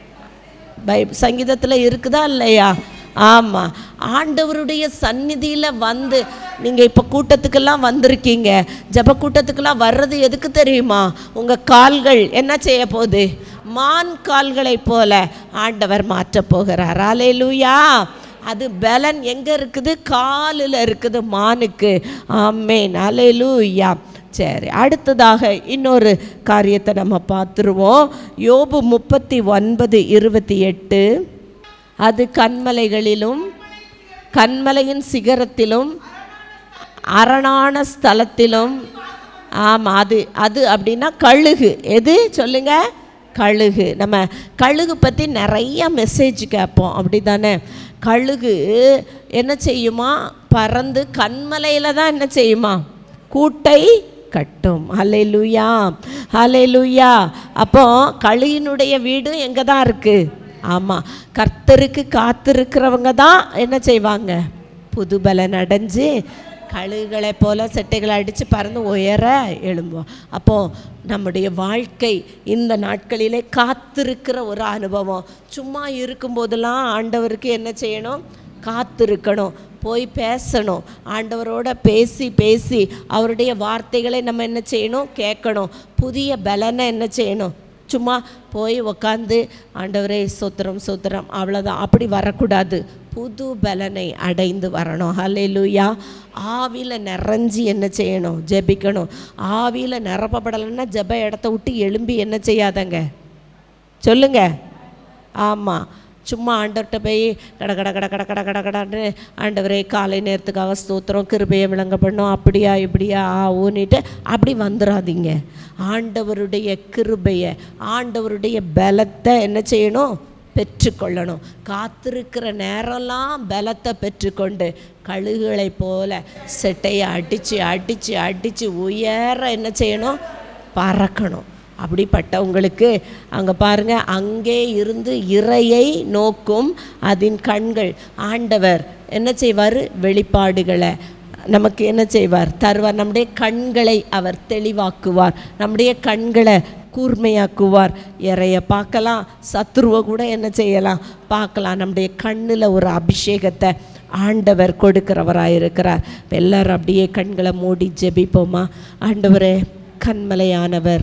பை சங்கீதத்தில் இருக்குதா இல்லையா ஆமாம் ஆண்டவருடைய சந்நிதியில் வந்து நீங்கள் இப்போ கூட்டத்துக்கெல்லாம் வந்திருக்கீங்க ஜப கூட்டத்துக்கெல்லாம் வர்றது எதுக்கு தெரியுமா உங்கள் கால்கள் என்ன செய்ய போகுது மான் கால்களைப் போல ஆண்டவர் மாற்றப் போகிறார் அலேலூயா அது பலன் எங்கே இருக்குது காலில் இருக்குது மானுக்கு ஆமேன் அலேலூயா சரி அடுத்ததாக இன்னொரு காரியத்தை நம்ம பார்த்துருவோம் யோபு முப்பத்தி ஒன்பது இருபத்தி எட்டு அது கண்மலைகளிலும் கண்மலையின் சிகரத்திலும் அரணான ஸ்தலத்திலும் ஆமாம் அது அது அப்படின்னா கழுகு எது சொல்லுங்க கழுகு நம்ம கழுகு பற்றி நிறைய மெசேஜ் கேட்போம் அப்படி தானே கழுகு என்ன செய்யுமா பறந்து கண்மலையில் தான் என்ன செய்யுமா கூட்டை கட்டும் ஹலே லூயா ஹலே லூயா அப்போ கழுகினுடைய வீடும் எங்கே தான் இருக்குது ஆமாம் கர்த்தருக்கு காத்திருக்கிறவங்க தான் என்ன செய்வாங்க புது பலன் அடைஞ்சு கழுகுகளை போல செட்டைகளை அடித்து பறந்து உயர எழும்புவோம் அப்போது நம்முடைய வாழ்க்கை இந்த நாட்களிலே காத்திருக்கிற ஒரு அனுபவம் சும்மா இருக்கும்போதெல்லாம் ஆண்டவருக்கு என்ன செய்யணும் காத்திருக்கணும் போய் பேசணும் ஆண்டவரோட பேசி பேசி அவருடைய வார்த்தைகளை நம்ம என்ன செய்யணும் கேட்கணும் புதிய பலனை என்ன செய்யணும் சும்மா போய் உக்காந்து ஆண்டவரே சோத்திரம் சோத்திரம் அவ்வளோதான் அப்படி வரக்கூடாது புது பலனை அடைந்து வரணும் ஹalleluya ஆவியில் நிறைஞ்சி என்ன செய்யணும் ஜெபிக்கணும் ஆவியில் நிரப்பப்படலைன்னா ஜெப இடத்த விட்டு எழும்பி என்ன செய்யாதங்க சொல்லுங்க ஆமாம் சும்மா ஆண்டவர்கிட்ட போய் கட கட கட கட கட கட கடன்னு ஆண்டவரே காலை நேரத்துக்காக ஸ்தோத்திரம் கிருபையை விளங்க பண்ணோம் அப்படியா இப்படியா ஆ ஊனிட்டு அப்படி வந்துடாதீங்க ஆண்டவருடைய கிருபையை ஆண்டவருடைய பலத்தை என்ன செய்யணும் பெற்றுக்கொள்ளணும் காத்திருக்கிற நேரம்லாம் பலத்தை பெற்றுக்கொண்டு கழுகுகளைப் போல செட்டையை அடித்து அடித்து அடித்து உயர என்ன செய்யணும் பறக்கணும் அப்படிப்பட்டவங்களுக்கு அங்கே பாருங்க அங்கே இருந்து இறையை நோக்கும் அதன் கண்கள் ஆண்டவர் என்ன செய்வார் வெளிப்பாடுகளை நமக்கு என்ன செய்வார் தருவார் நம்முடைய கண்களை அவர் தெளிவாக்குவார் நம்முடைய கண்களை கூர்மையாக்குவார் இறைய பார்க்கலாம் சத்ருவை கூட என்ன செய்யலாம் பார்க்கலாம் நம்முடைய கண்ணில் ஒரு அபிஷேகத்தை ஆண்டவர் கொடுக்கிறவராக இருக்கிறார் எல்லாரும் அப்படியே கண்களை மூடி ஜெபிப்போமா ஆண்டவரே கண்மலையானவர்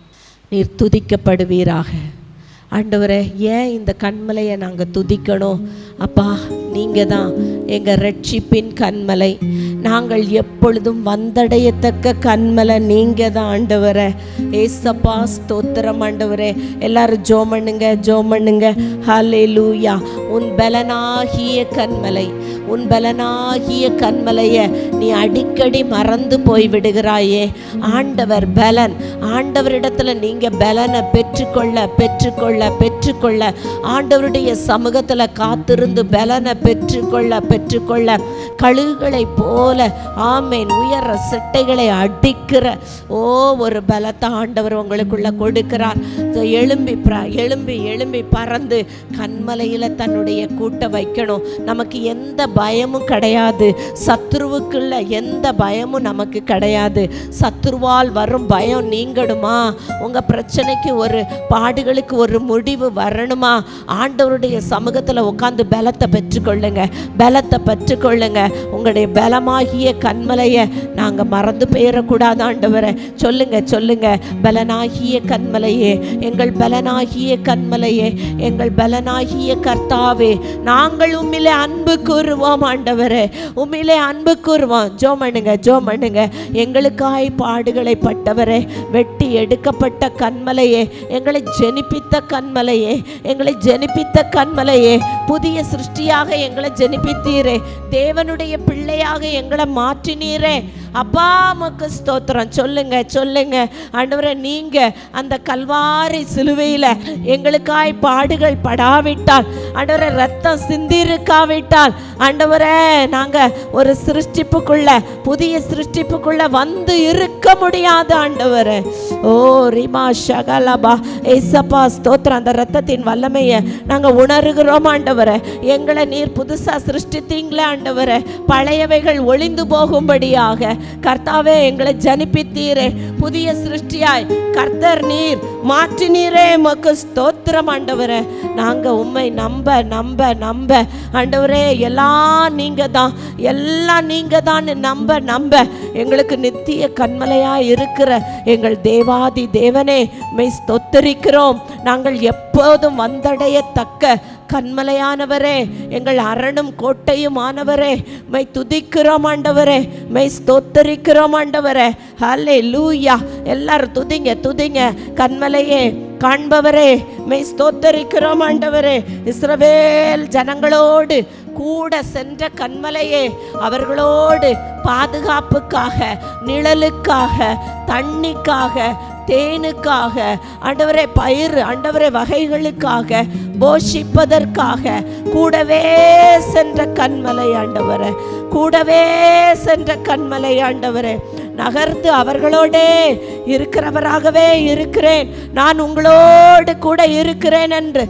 நீர் துதிக்கப்படுவீராக ஆண்டவரே ஏன் இந்த கண்மலையை நாங்கள் துதிக்கணும் அப்பா நீங்கள் தான் எங்கள் ரட்சிப்பின் கண்மலை நாங்கள் எப்பொழுதும் வந்தடையத்தக்க கண்மலை நீங்கள் தான் ஆண்டவரே ஏசப்பா ஸ்தோத்திரம் ஆண்டவரே எல்லாரும் ஜோம் பண்ணுங்க ஜோம் பண்ணுங்க ஹலே லூயா உன் பலனாகிய கண்மலை உன் பலனாகிய கண்மலையை நீ அடிக்கடி மறந்து போய் விடுகிறாயே ஆண்டவர் பலன் ஆண்டவரிடத்துல நீங்க பலனை பெற்றுக்கொள்ள பெற்றுக்கொள்ள பெற்றுக்கொள்ள ஆண்டவருடைய சமூகத்துல காத்திருந்து பலனை பெற்றுக்கொள்ள பெற்றுக்கொள்ள கழுகுகளை போல ஆமேன் உயர சிட்டைகளை அடிக்கிற ஓ ஒரு பலத்தை ஆண்டவர் உங்களுக்குள்ள கொடுக்கிறார் So, எழும்பி பிர- எழும்பி எழும்பி பறந்து கண்மலையில தன்னுடைய கூட்ட வைக்கணும் நமக்கு எந்த பயமும் கிடையாது சத்ருவுக்குள்ள எந்த பயமும் நமக்கு கிடையாது சத்ருவால் வரும் பயம் நீங்கணுமா உங்க பிரச்சனைக்கு ஒரு பாடுகளுக்கு ஒரு முடிவு வரணுமா ஆண்டவருடைய சமூகத்துல உட்காந்து பலத்தை பெற்றுக்கொள்ளுங்க பலத்தை பெற்றுக்கொள்ளுங்க உங்களுடைய பலமாகிய கண்மலையை நாங்க மறந்து போயிடக்கூடாது ஆண்டவரை சொல்லுங்க சொல்லுங்க பலனாகிய கண்மலையே எங்கள் பலனாகிய கண்மலையே எங்கள் பலனாகிய கர்த்தாவே நாங்கள் உம்மிலே அன்பு கூறுவோம் ஆண்டவரே உம்மிலே அன்பு கூறுவோம் ஜோ பண்ணுங்க ஜோ பண்ணுங்க எங்களுக்காய் பாடுகளை பட்டவரே வெட்டி எடுக்கப்பட்ட கண்மலையே எங்களை ஜெனிப்பித்த கண்மலையே எங்களை ஜெனிப்பித்த கண்மலையே புதிய சிருஷ்டியாக எங்களை ஜெனிப்பித்தீரே தேவனுடைய பிள்ளையாக எங்களை மாற்றினீரே அப்பா மக்கு ஸ்தோத்திரம் சொல்லுங்க சொல்லுங்க ஆண்டவரே நீங்க அந்த கல்வாரி சிலுவையில எங்களுக்காய் பாடுகள் படாவிட்டால் ஆண்டவரே ரத்தம் சிந்திருக்காவிட்டால் ஆண்டவரே நாங்க ஒரு சிருஷ்டிப்புக்குள்ள புதிய சிருஷ்டிப்புக்குள்ள வந்து இருக்க முடியாது ஆண்டவரே ஓ ரிமா ஷகலபா ஏசப்பா ஸ்தோத்திரம் அந்த ரத்தத்தின் வல்லமையை நாங்க உணர்கிறோம் ஆண்டவரே எங்களை நீர் புதுசா சிருஷ்டித்தீங்களே ஆண்டவரே பழையவைகள் ஒளிந்து போகும்படியாக கர்த்தாவே எங்களை ஜனிப்பித்தீரே புதிய சிருஷ்டியாய் கர்த்தர் நீர் மாற்றினீரே மக்கு ஸ்தோத்திரம் ஆண்டவரே நாங்க உம்மை நம்ப நம்ப நம்ப ஆண்டவரே எல்லாம் நீங்க தான் எல்லாம் நீங்க தான் நம்ப நம்ப எங்களுக்கு நித்திய கண்மலையா இருக்கிற எங்கள் தேவாதி தேவனே மெய் ஸ்தோத்தரிக்கிறோம் நாங்கள் எப்போதும் வந்தடையத்தக்க கண்மலையானவரே எங்கள் அரணும் கோட்டையும் ஆனவரே மை துதிக்கிறோம் ஆண்டவரே மை ஸ்தோத்தரிக்கிறோம் ஆண்டவரே ஹலே லூயா எல்லாரும் துதிங்க துதிங்க கண்மலையே காண்பவரே மெய் ஸ்தோத்தரிக்கிறோம் ஆண்டவரே இஸ்ரவேல் ஜனங்களோடு கூட சென்ற கண்மலையே அவர்களோடு பாதுகாப்புக்காக நிழலுக்காக தண்ணிக்காக தேனுக்காக ஆண்டவரே பயிர் ஆண்டவரே வகைகளுக்காக போஷிப்பதற்காக கூடவே சென்ற கண்மலை ஆண்டவரே கூடவே சென்ற கண்மலை ஆண்டவரே நகர்ந்து அவர்களோடே இருக்கிறவராகவே இருக்கிறேன் நான் உங்களோடு கூட இருக்கிறேன் என்று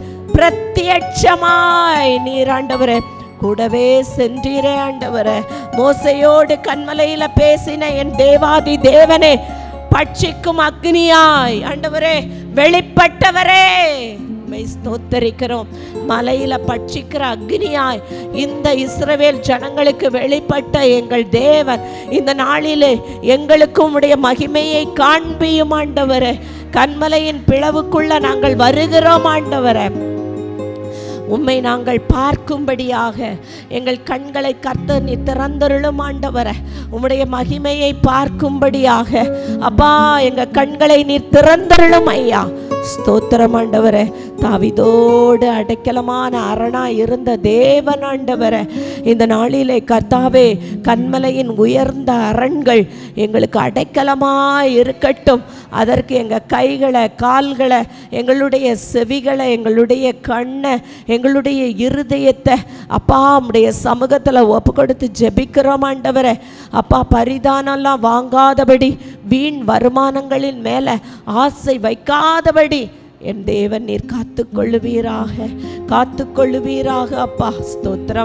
பிரத்யட்சமாய் நீர் ஆண்டவரே கூடவே சென்றீரே ஆண்டவரே மோசையோடு கண்மலையில பேசின என் தேவாதி தேவனே பட்சிக்கும் அக்னியாய் ஆண்டவரே வெளிப்பட்டவரே உம்மை ஸ்தோத்தரிக்கிறோம் மலையில பட்சிக்கிற அக்னியாய் இந்த இஸ்ரவேல் ஜனங்களுக்கு வெளிப்பட்ட எங்கள் தேவன் இந்த நாளிலே எங்களுக்கும் உடைய மகிமையை காண்பியும் ஆண்டவரே கண்மலையின் பிளவுக்குள்ள நாங்கள் வருகிறோம் ஆண்டவரே உம்மை நாங்கள் பார்க்கும்படியாக எங்கள் கண்களை கர்த்தர் நீ திறந்தருளும் ஆண்டவரே உம்முடைய மகிமையை பார்க்கும்படியாக அப்பா எங்க கண்களை நீர் திறந்தருளும் ஐயா ஸ்தோத்திரம் ஆண்டவரே தாவிதோடு அடைக்கலமான அரணா இருந்த தேவன் ஆண்டவரே இந்த நாளிலே கர்த்தாவே கண்மலையின் உயர்ந்த அரண்கள் எங்களுக்கு அடைக்கலமாய் இருக்கட்டும் அதற்கு எங்கள் கைகளை கால்களை எங்களுடைய செவிகளை எங்களுடைய கண்ணை எங்களுடைய இருதயத்தை அப்பா உம்முடைய சமூகத்தில் ஒப்பு கொடுத்து ஜெபிக்கிறோம் ஆண்டவரே அப்பா பரிதானம்லாம் வாங்காதபடி வீண் வருமானங்களின் மேலே ஆசை வைக்காதபடி என் தேவன் நீர் காத்துக்கொள்ளுவீராக காத்துக்கொள்ளுவீராக அப்பா ஸ்தோத்திரம்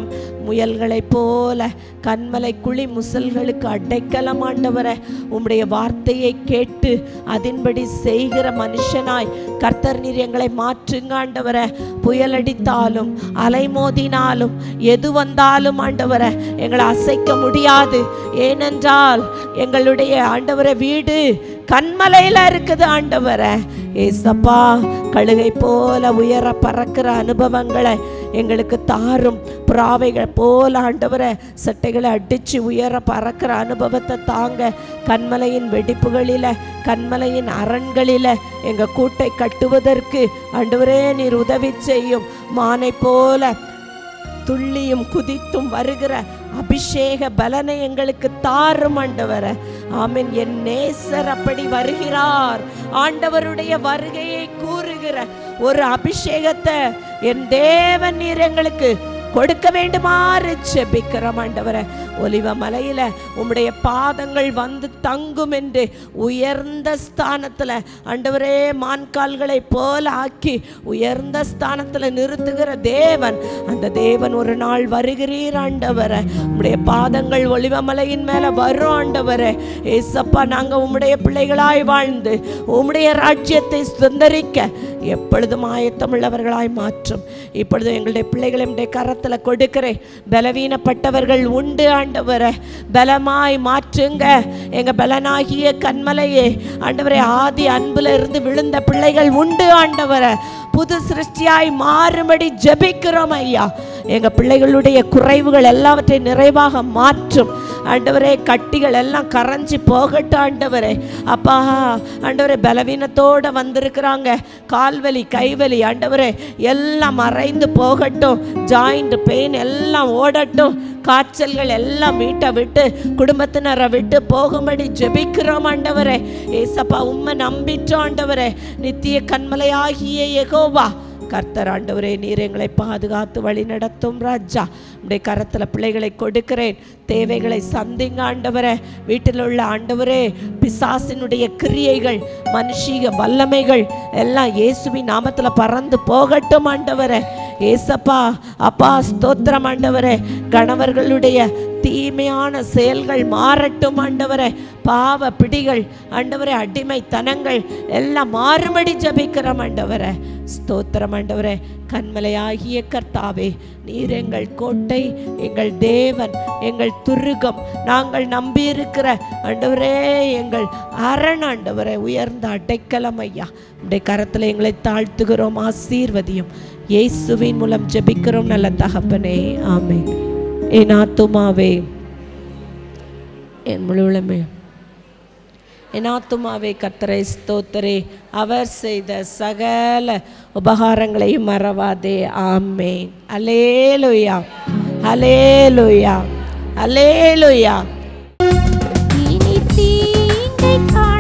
முயல்களைப் போல கண்மலை குழி முசல்களுக்கு அடைக்கலம் ஆண்டவரே உம்முடைய வார்த்தையை கேட்டு அதின்படி செய்கிற மனுஷனாய் கர்த்தர் நீர் எங்களை மாற்றுங்க ஆண்டவரே புயல் அடித்தாலும் அலை மோதினாலும் எது வந்தாலும் ஆண்டவரே எங்களை அசைக்க முடியாது ஏனென்றால் எங்களுடைய ஆண்டவரை வீடு கண்மலையில இருக்குது ஆண்டவரே ஏசப்பா கழுகை போல உயர பறக்கிற அனுபவங்களை எங்களுக்கு தாரும் புறாவைகள் போல ஆண்டவரை சட்டைகளை அடிச்சு உயர பறக்கிற அனுபவத்தை தாங்க கண்மலையின் வெடிப்புகளில கண்மலையின் அரண்களில எங்க கூட்டை கட்டுவதற்கு ஆண்டவரே நீர் உதவி செய்யும் மானை போல துள்ளியும் குதித்தும் வருகிற அபிஷேக பலனை எங்களுக்கு தாரும் ஆண்டவர ஆமென் என் நேசர் அப்படி வருகிறார் ஆண்டவருடைய வருகையை கூறுகிற ஒரு அபிஷேகத்தை என் தேவன் நீர் எங்களுக்கு கொடுக்க வேண்டுமாறு செபிக்கிறோம் ஆண்டவரே ஒலிவ மலையில உம்முடைய பாதங்கள் வந்து தங்கும் என்று உயர்ந்த ஸ்தானத்துல ஆண்டவரே மான்கால்களை போல ஆக்கி உயர்ந்த ஸ்தானத்துல நிறுத்துகிற தேவன் அந்த தேவன் ஒரு நாள் வருகிறீர் ஆண்டவரே உம்முடைய பாதங்கள் ஒலிவ மலையின் மேல வரும் ஆண்டவரே ஏசப்பா நாங்க உம்முடைய பிள்ளைகளாய் வாழ்ந்து உம்முடைய ராஜ்யத்தை சுதந்தரிக்க எப்பொழுதும் ஆயத்தமுள்ளவர்களாய் மாற்றும் இப்பொழுது எங்களுடைய பிள்ளைகளை உம்முடைய கரத்துல கொடுக்கிறேன் பலவீனப்பட்டவர்கள் உண்டு ஆண்டவரை பலமாய் மாற்றுங்க எங்க பலனாகிய கண்மலையே ஆண்டவரே ஆதி அன்புல இருந்து விழுந்த பிள்ளைகள் உண்டு ஆண்டவரை புது சிருஷ்டியாய் மாறும்படி ஜெபிக்கிறோம் ஐயா எங்க பிள்ளைகளுடைய குறைவுகள் எல்லாவற்றையும் நிறைவாக மாற்றும் ஆண்டவரே கட்டிகள் எல்லாம் கரைஞ்சி போகட்டும் ஆண்டவரே அப்பா ஆண்டவரே பலவீனத்தோட வந்திருக்கிறாங்க கால்வலி கைவலி ஆண்டவரே எல்லாம் மறைந்து போகட்டும் ஜாயிண்ட் பெயின் எல்லாம் ஓடட்டும் காய்ச்சல்கள் எல்லாம் வீட்டை விட்டு குடும்பத்தினரை விட்டு போகும்படி ஜெபிக்கிறோம் ஆண்டவரே ஏசப்பா உம்மை நம்பிட்டோம் ஆண்டவரே நித்திய கண்மலையாகிய யெகோவா கர்த்தர் ஆண்டவரே நீர் எங்களை பாதுகாத்து வழி நடத்தும் ராஜா உடைய கரத்தில் பிள்ளைகளை கொடுக்கிறேன் தேவைகளை சந்திங்க ஆண்டவரே வீட்டில் உள்ள ஆண்டவரே பிசாசினுடைய கிரியைகள் மனுஷீக வல்லமைகள் எல்லாம் இயேசுவின் நாமத்தில் பறந்து போகட்டும் ஆண்டவரே ஏசப்பா அப்பா ஸ்தோத்திரம் ஆண்டவரே கணவர்களுடைய தீமையான செயல்கள் மாறட்டும் ஆண்டவரே பாவ பிடிகள் ஆண்டவரே அடிமைத்தனங்கள் எல்லாம் மாறுபடி ஜபிக்கிறோம் ஆண்டவரே ஸ்தோத்திரம் ஆண்டவரே கண்மலையாகிய கர்த்தாவே நீர் எங்கள் கோட்டை எங்கள் தேவன் எங்கள் துருகம் நாங்கள் நம்பியிருக்கிற ஆண்டவரே எங்கள் அரண் ஆண்டவரே உயர்ந்த அடைக்கலம் ஐயா உடைய கரத்தில் எங்களை தாழ்த்துகிறோம் ஆசீர்வதியும் இயேசுவின் மூலம் ஜெபிக்கிறோம் நல்ல தகப்பனே ஆமென் என் ஆத்துமாவே என் முழுவலுமே என் ஆத்துமாவே கர்த்தரை ஸ்தோத்தரே அவர் செய்த சகல உபகாரங்களையும் மறவாதே ஆமேன் அலேலுயா அலேலுயா அலேலுயா இனி தீங்கை காண